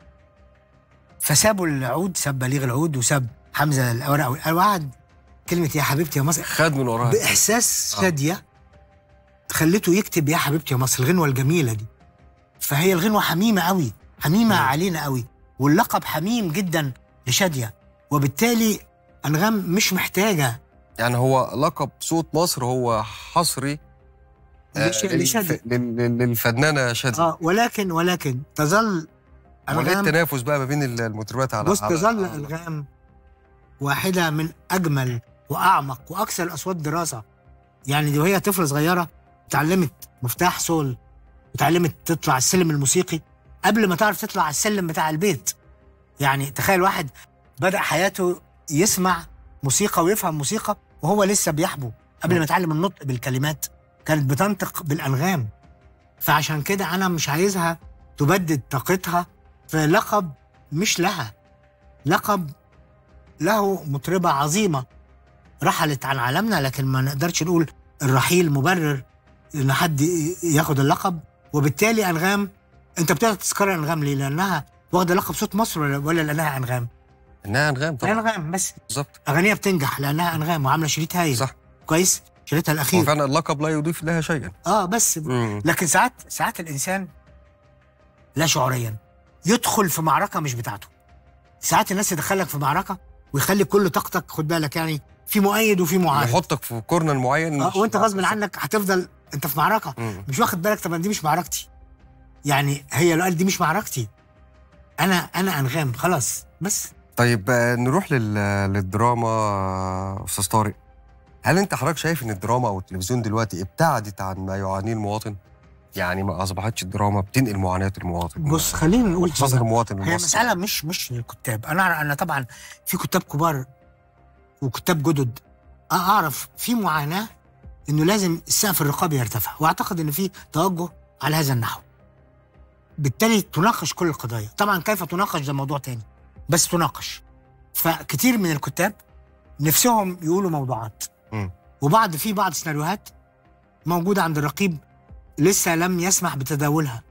فسابوا العود ساب بليغ العود وساب حمزه الورقه وقعد كلمه يا حبيبتي يا مصر خد من وراها باحساس آه. شاديه خلته يكتب يا حبيبتي يا مصر الغنوه الجميله دي فهي الغنوه حميمه قوي حميمه مم. علينا قوي واللقب حميم جدا لشاديه وبالتالي انغام مش محتاجه يعني هو لقب صوت مصر هو حصري آه، لش- للف- لشاديه لل- لل- للفنانة شادية اه ولكن ولكن تظل امال ايه انغام التنافس بقى ما بين المطربات على بص على- تظل على- انغام واحده من اجمل واعمق واكثر الاصوات دراسه يعني دي وهي طفله صغيره اتعلمت مفتاح سول وتعلمت تطلع السلم الموسيقي قبل ما تعرف تطلع على السلم بتاع البيت يعني تخيل واحد بدأ حياته يسمع موسيقى ويفهم موسيقى وهو لسه بيحبو قبل ما يتعلم النطق بالكلمات كانت بتنطق بالأنغام فعشان كده أنا مش عايزها تبدد طاقتها في لقب مش لها لقب له مطربة عظيمة رحلت عن عالمنا لكن ما نقدرش نقول الرحيل مبرر ان حد ي- ياخد اللقب وبالتالي انغام انت بتقدر تذكر انغام ليه؟ لانها واخده لقب صوت مصر ولا, ولا لانها انغام؟ انها انغام طبعا انغام بس بالظبط اغانيها بتنجح لانها انغام وعامله شريط هايل صح كويس شريطها هو الاخير فعلا اللقب لا يضيف لها شيئا اه بس مم. لكن ساعات ساعات الانسان لا شعوريا يدخل في معركه مش بتاعته ساعات الناس يدخلك في معركه ويخلي كل طاقتك خد بالك يعني في مؤيد وفي معارض يحطك في كورنر معين آه مش- وانت غصب عنك هتفضل انت في معركه مم. مش واخد بالك طب دي مش معركتي يعني هي لو قال دي مش معركتي انا انا انغام خلاص بس طيب آه، نروح لل... للدراما آه، استاذ طارق هل انت حضرتك شايف ان الدراما او التلفزيون دلوقتي ابتعدت عن ما يعانيه المواطن؟ يعني ما اصبحتش الدراما بتنقل معاناه المواطن بص خلينا نقول خاصه حاجة. المواطن هي المصري مسألة مش مش للكتاب أنا أنا طبعا في كتاب كبار وكتاب جدد أعرف في معاناة إنه لازم السقف الرقابي يرتفع وأعتقد إن في توجه على هذا النحو بالتالي تناقش كل القضايا طبعا كيف تناقش ده موضوع تاني بس تناقش فكتير من الكتاب نفسهم يقولوا موضوعات مم. وبعض في بعض سيناريوهات موجودة عند الرقيب لسه لم يسمح بتداولها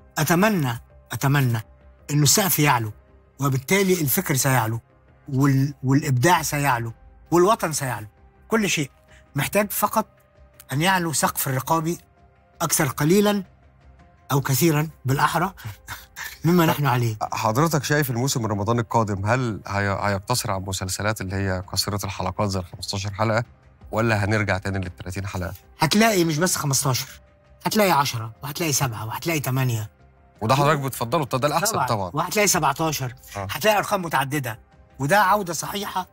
أتمنى أتمنى إنه السقف يعلو وبالتالي الفكر سيعلو وال... والإبداع سيعلو والوطن سيعلو كل شيء محتاج فقط أن يعلو سقف الرقابي أكثر قليلا أو كثيرا بالأحرى مما نحن عليه حضرتك شايف الموسم الرمضاني القادم هل هي- هيقتصر على المسلسلات اللي هي قصيره الحلقات زي ال 15 حلقه ولا هنرجع تاني لل 30 حلقه هتلاقي مش بس 15 هتلاقي 10 وهتلاقي 7 وهتلاقي 8 وده حضرتك بتفضله ده الاحسن طبعا وهتلاقي 17 آه. هتلاقي ارقام متعدده وده عوده صحيحه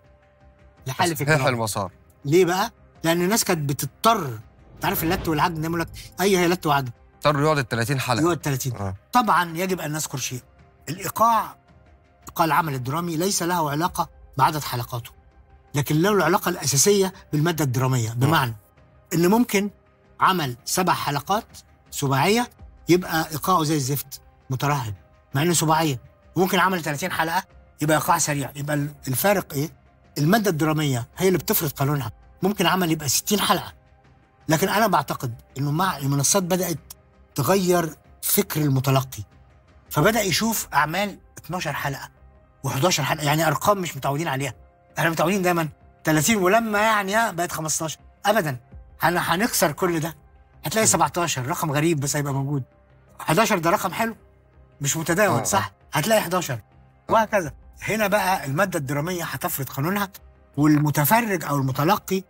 لحاله صحيح الكرام المسار ليه بقى؟ لان الناس كانت بتضطر تعرف اللت والعجن ده يقول لك اي هي لت وعجن اضطر يقعد ال 30 حلقه يقعد 30 آه. طبعا يجب ان نذكر شيء الايقاع ايقاع العمل الدرامي ليس له علاقه بعدد حلقاته لكن له العلاقه الاساسيه بالماده الدراميه بمعنى ان ممكن عمل سبع حلقات سباعيه يبقى ايقاعه زي الزفت مترهب مع انه سباعيه وممكن عمل 30 حلقه يبقى ايقاع سريع يبقى الفارق ايه الماده الدراميه هي اللي بتفرض قانونها ممكن عمل يبقى 60 حلقه لكن انا بعتقد انه مع المنصات بدات تغير فكر المتلقي فبدا يشوف اعمال 12 حلقه و11 حلقه يعني ارقام مش متعودين عليها احنا متعودين دايما 30 ولما يعني ها بقت 15 ابدا هن- هنكسر كل ده هتلاقي 17 رقم غريب بس هيبقى موجود 11 ده رقم حلو مش آه، متداول آه. صح هتلاقي 11 وهكذا هنا بقى الماده الدراميه هتفرض قانونها والمتفرج او المتلقي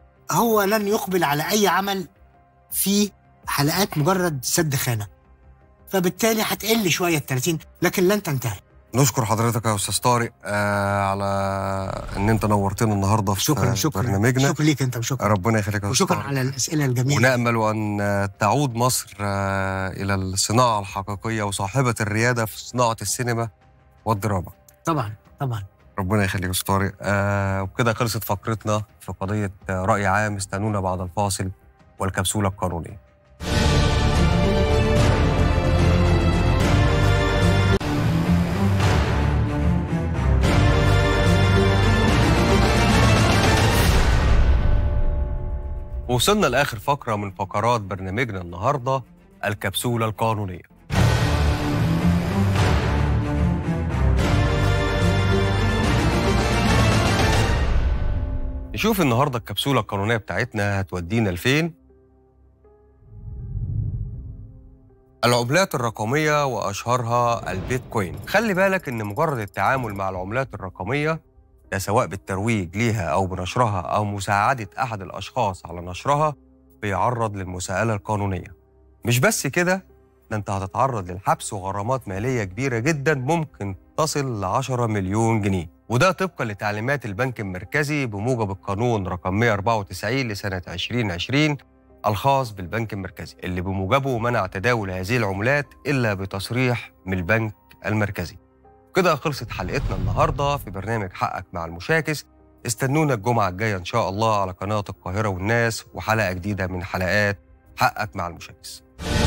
هو لن يقبل على اي عمل في حلقات مجرد سد خانه فبالتالي هتقل شويه ال 30 لكن لن تنتهي نشكر حضرتك يا استاذ طارق آه على ان انت نورتنا النهارده في شكرا شكرا برنامجنا شكرا ليك انت وشكرا ربنا يخليك يا أستاذ وشكرا طارق. على الاسئله الجميله ونامل ان آه، تعود مصر آه الى الصناعه الحقيقيه وصاحبه الرياده في صناعه السينما والدراما طبعا طبعا ربنا يخليك يا استاذ طارق آه وبكده خلصت فقرتنا في قضيه آه، راي عام استنونا بعد الفاصل والكبسوله القانونيه وصلنا لاخر فقره من فقرات برنامجنا النهارده الكبسوله القانونيه نشوف النهارده الكبسوله القانونيه بتاعتنا هتودينا لفين العملات الرقميه واشهرها البيتكوين خلي بالك ان مجرد التعامل مع العملات الرقميه ده سواء بالترويج ليها او بنشرها او مساعده احد الاشخاص على نشرها بيعرض للمساءله القانونيه مش بس كده ده انت هتتعرض للحبس وغرامات ماليه كبيره جدا ممكن تصل ل 10 مليون جنيه وده طبقا لتعليمات البنك المركزي بموجب القانون رقم 194 لسنه 2020 الخاص بالبنك المركزي اللي بموجبه منع تداول هذه العملات الا بتصريح من البنك المركزي كده خلصت حلقتنا النهارده في برنامج حقك مع المشاكس استنونا الجمعه الجايه ان شاء الله على قناه القاهره والناس وحلقه جديده من حلقات حقك مع المشاكس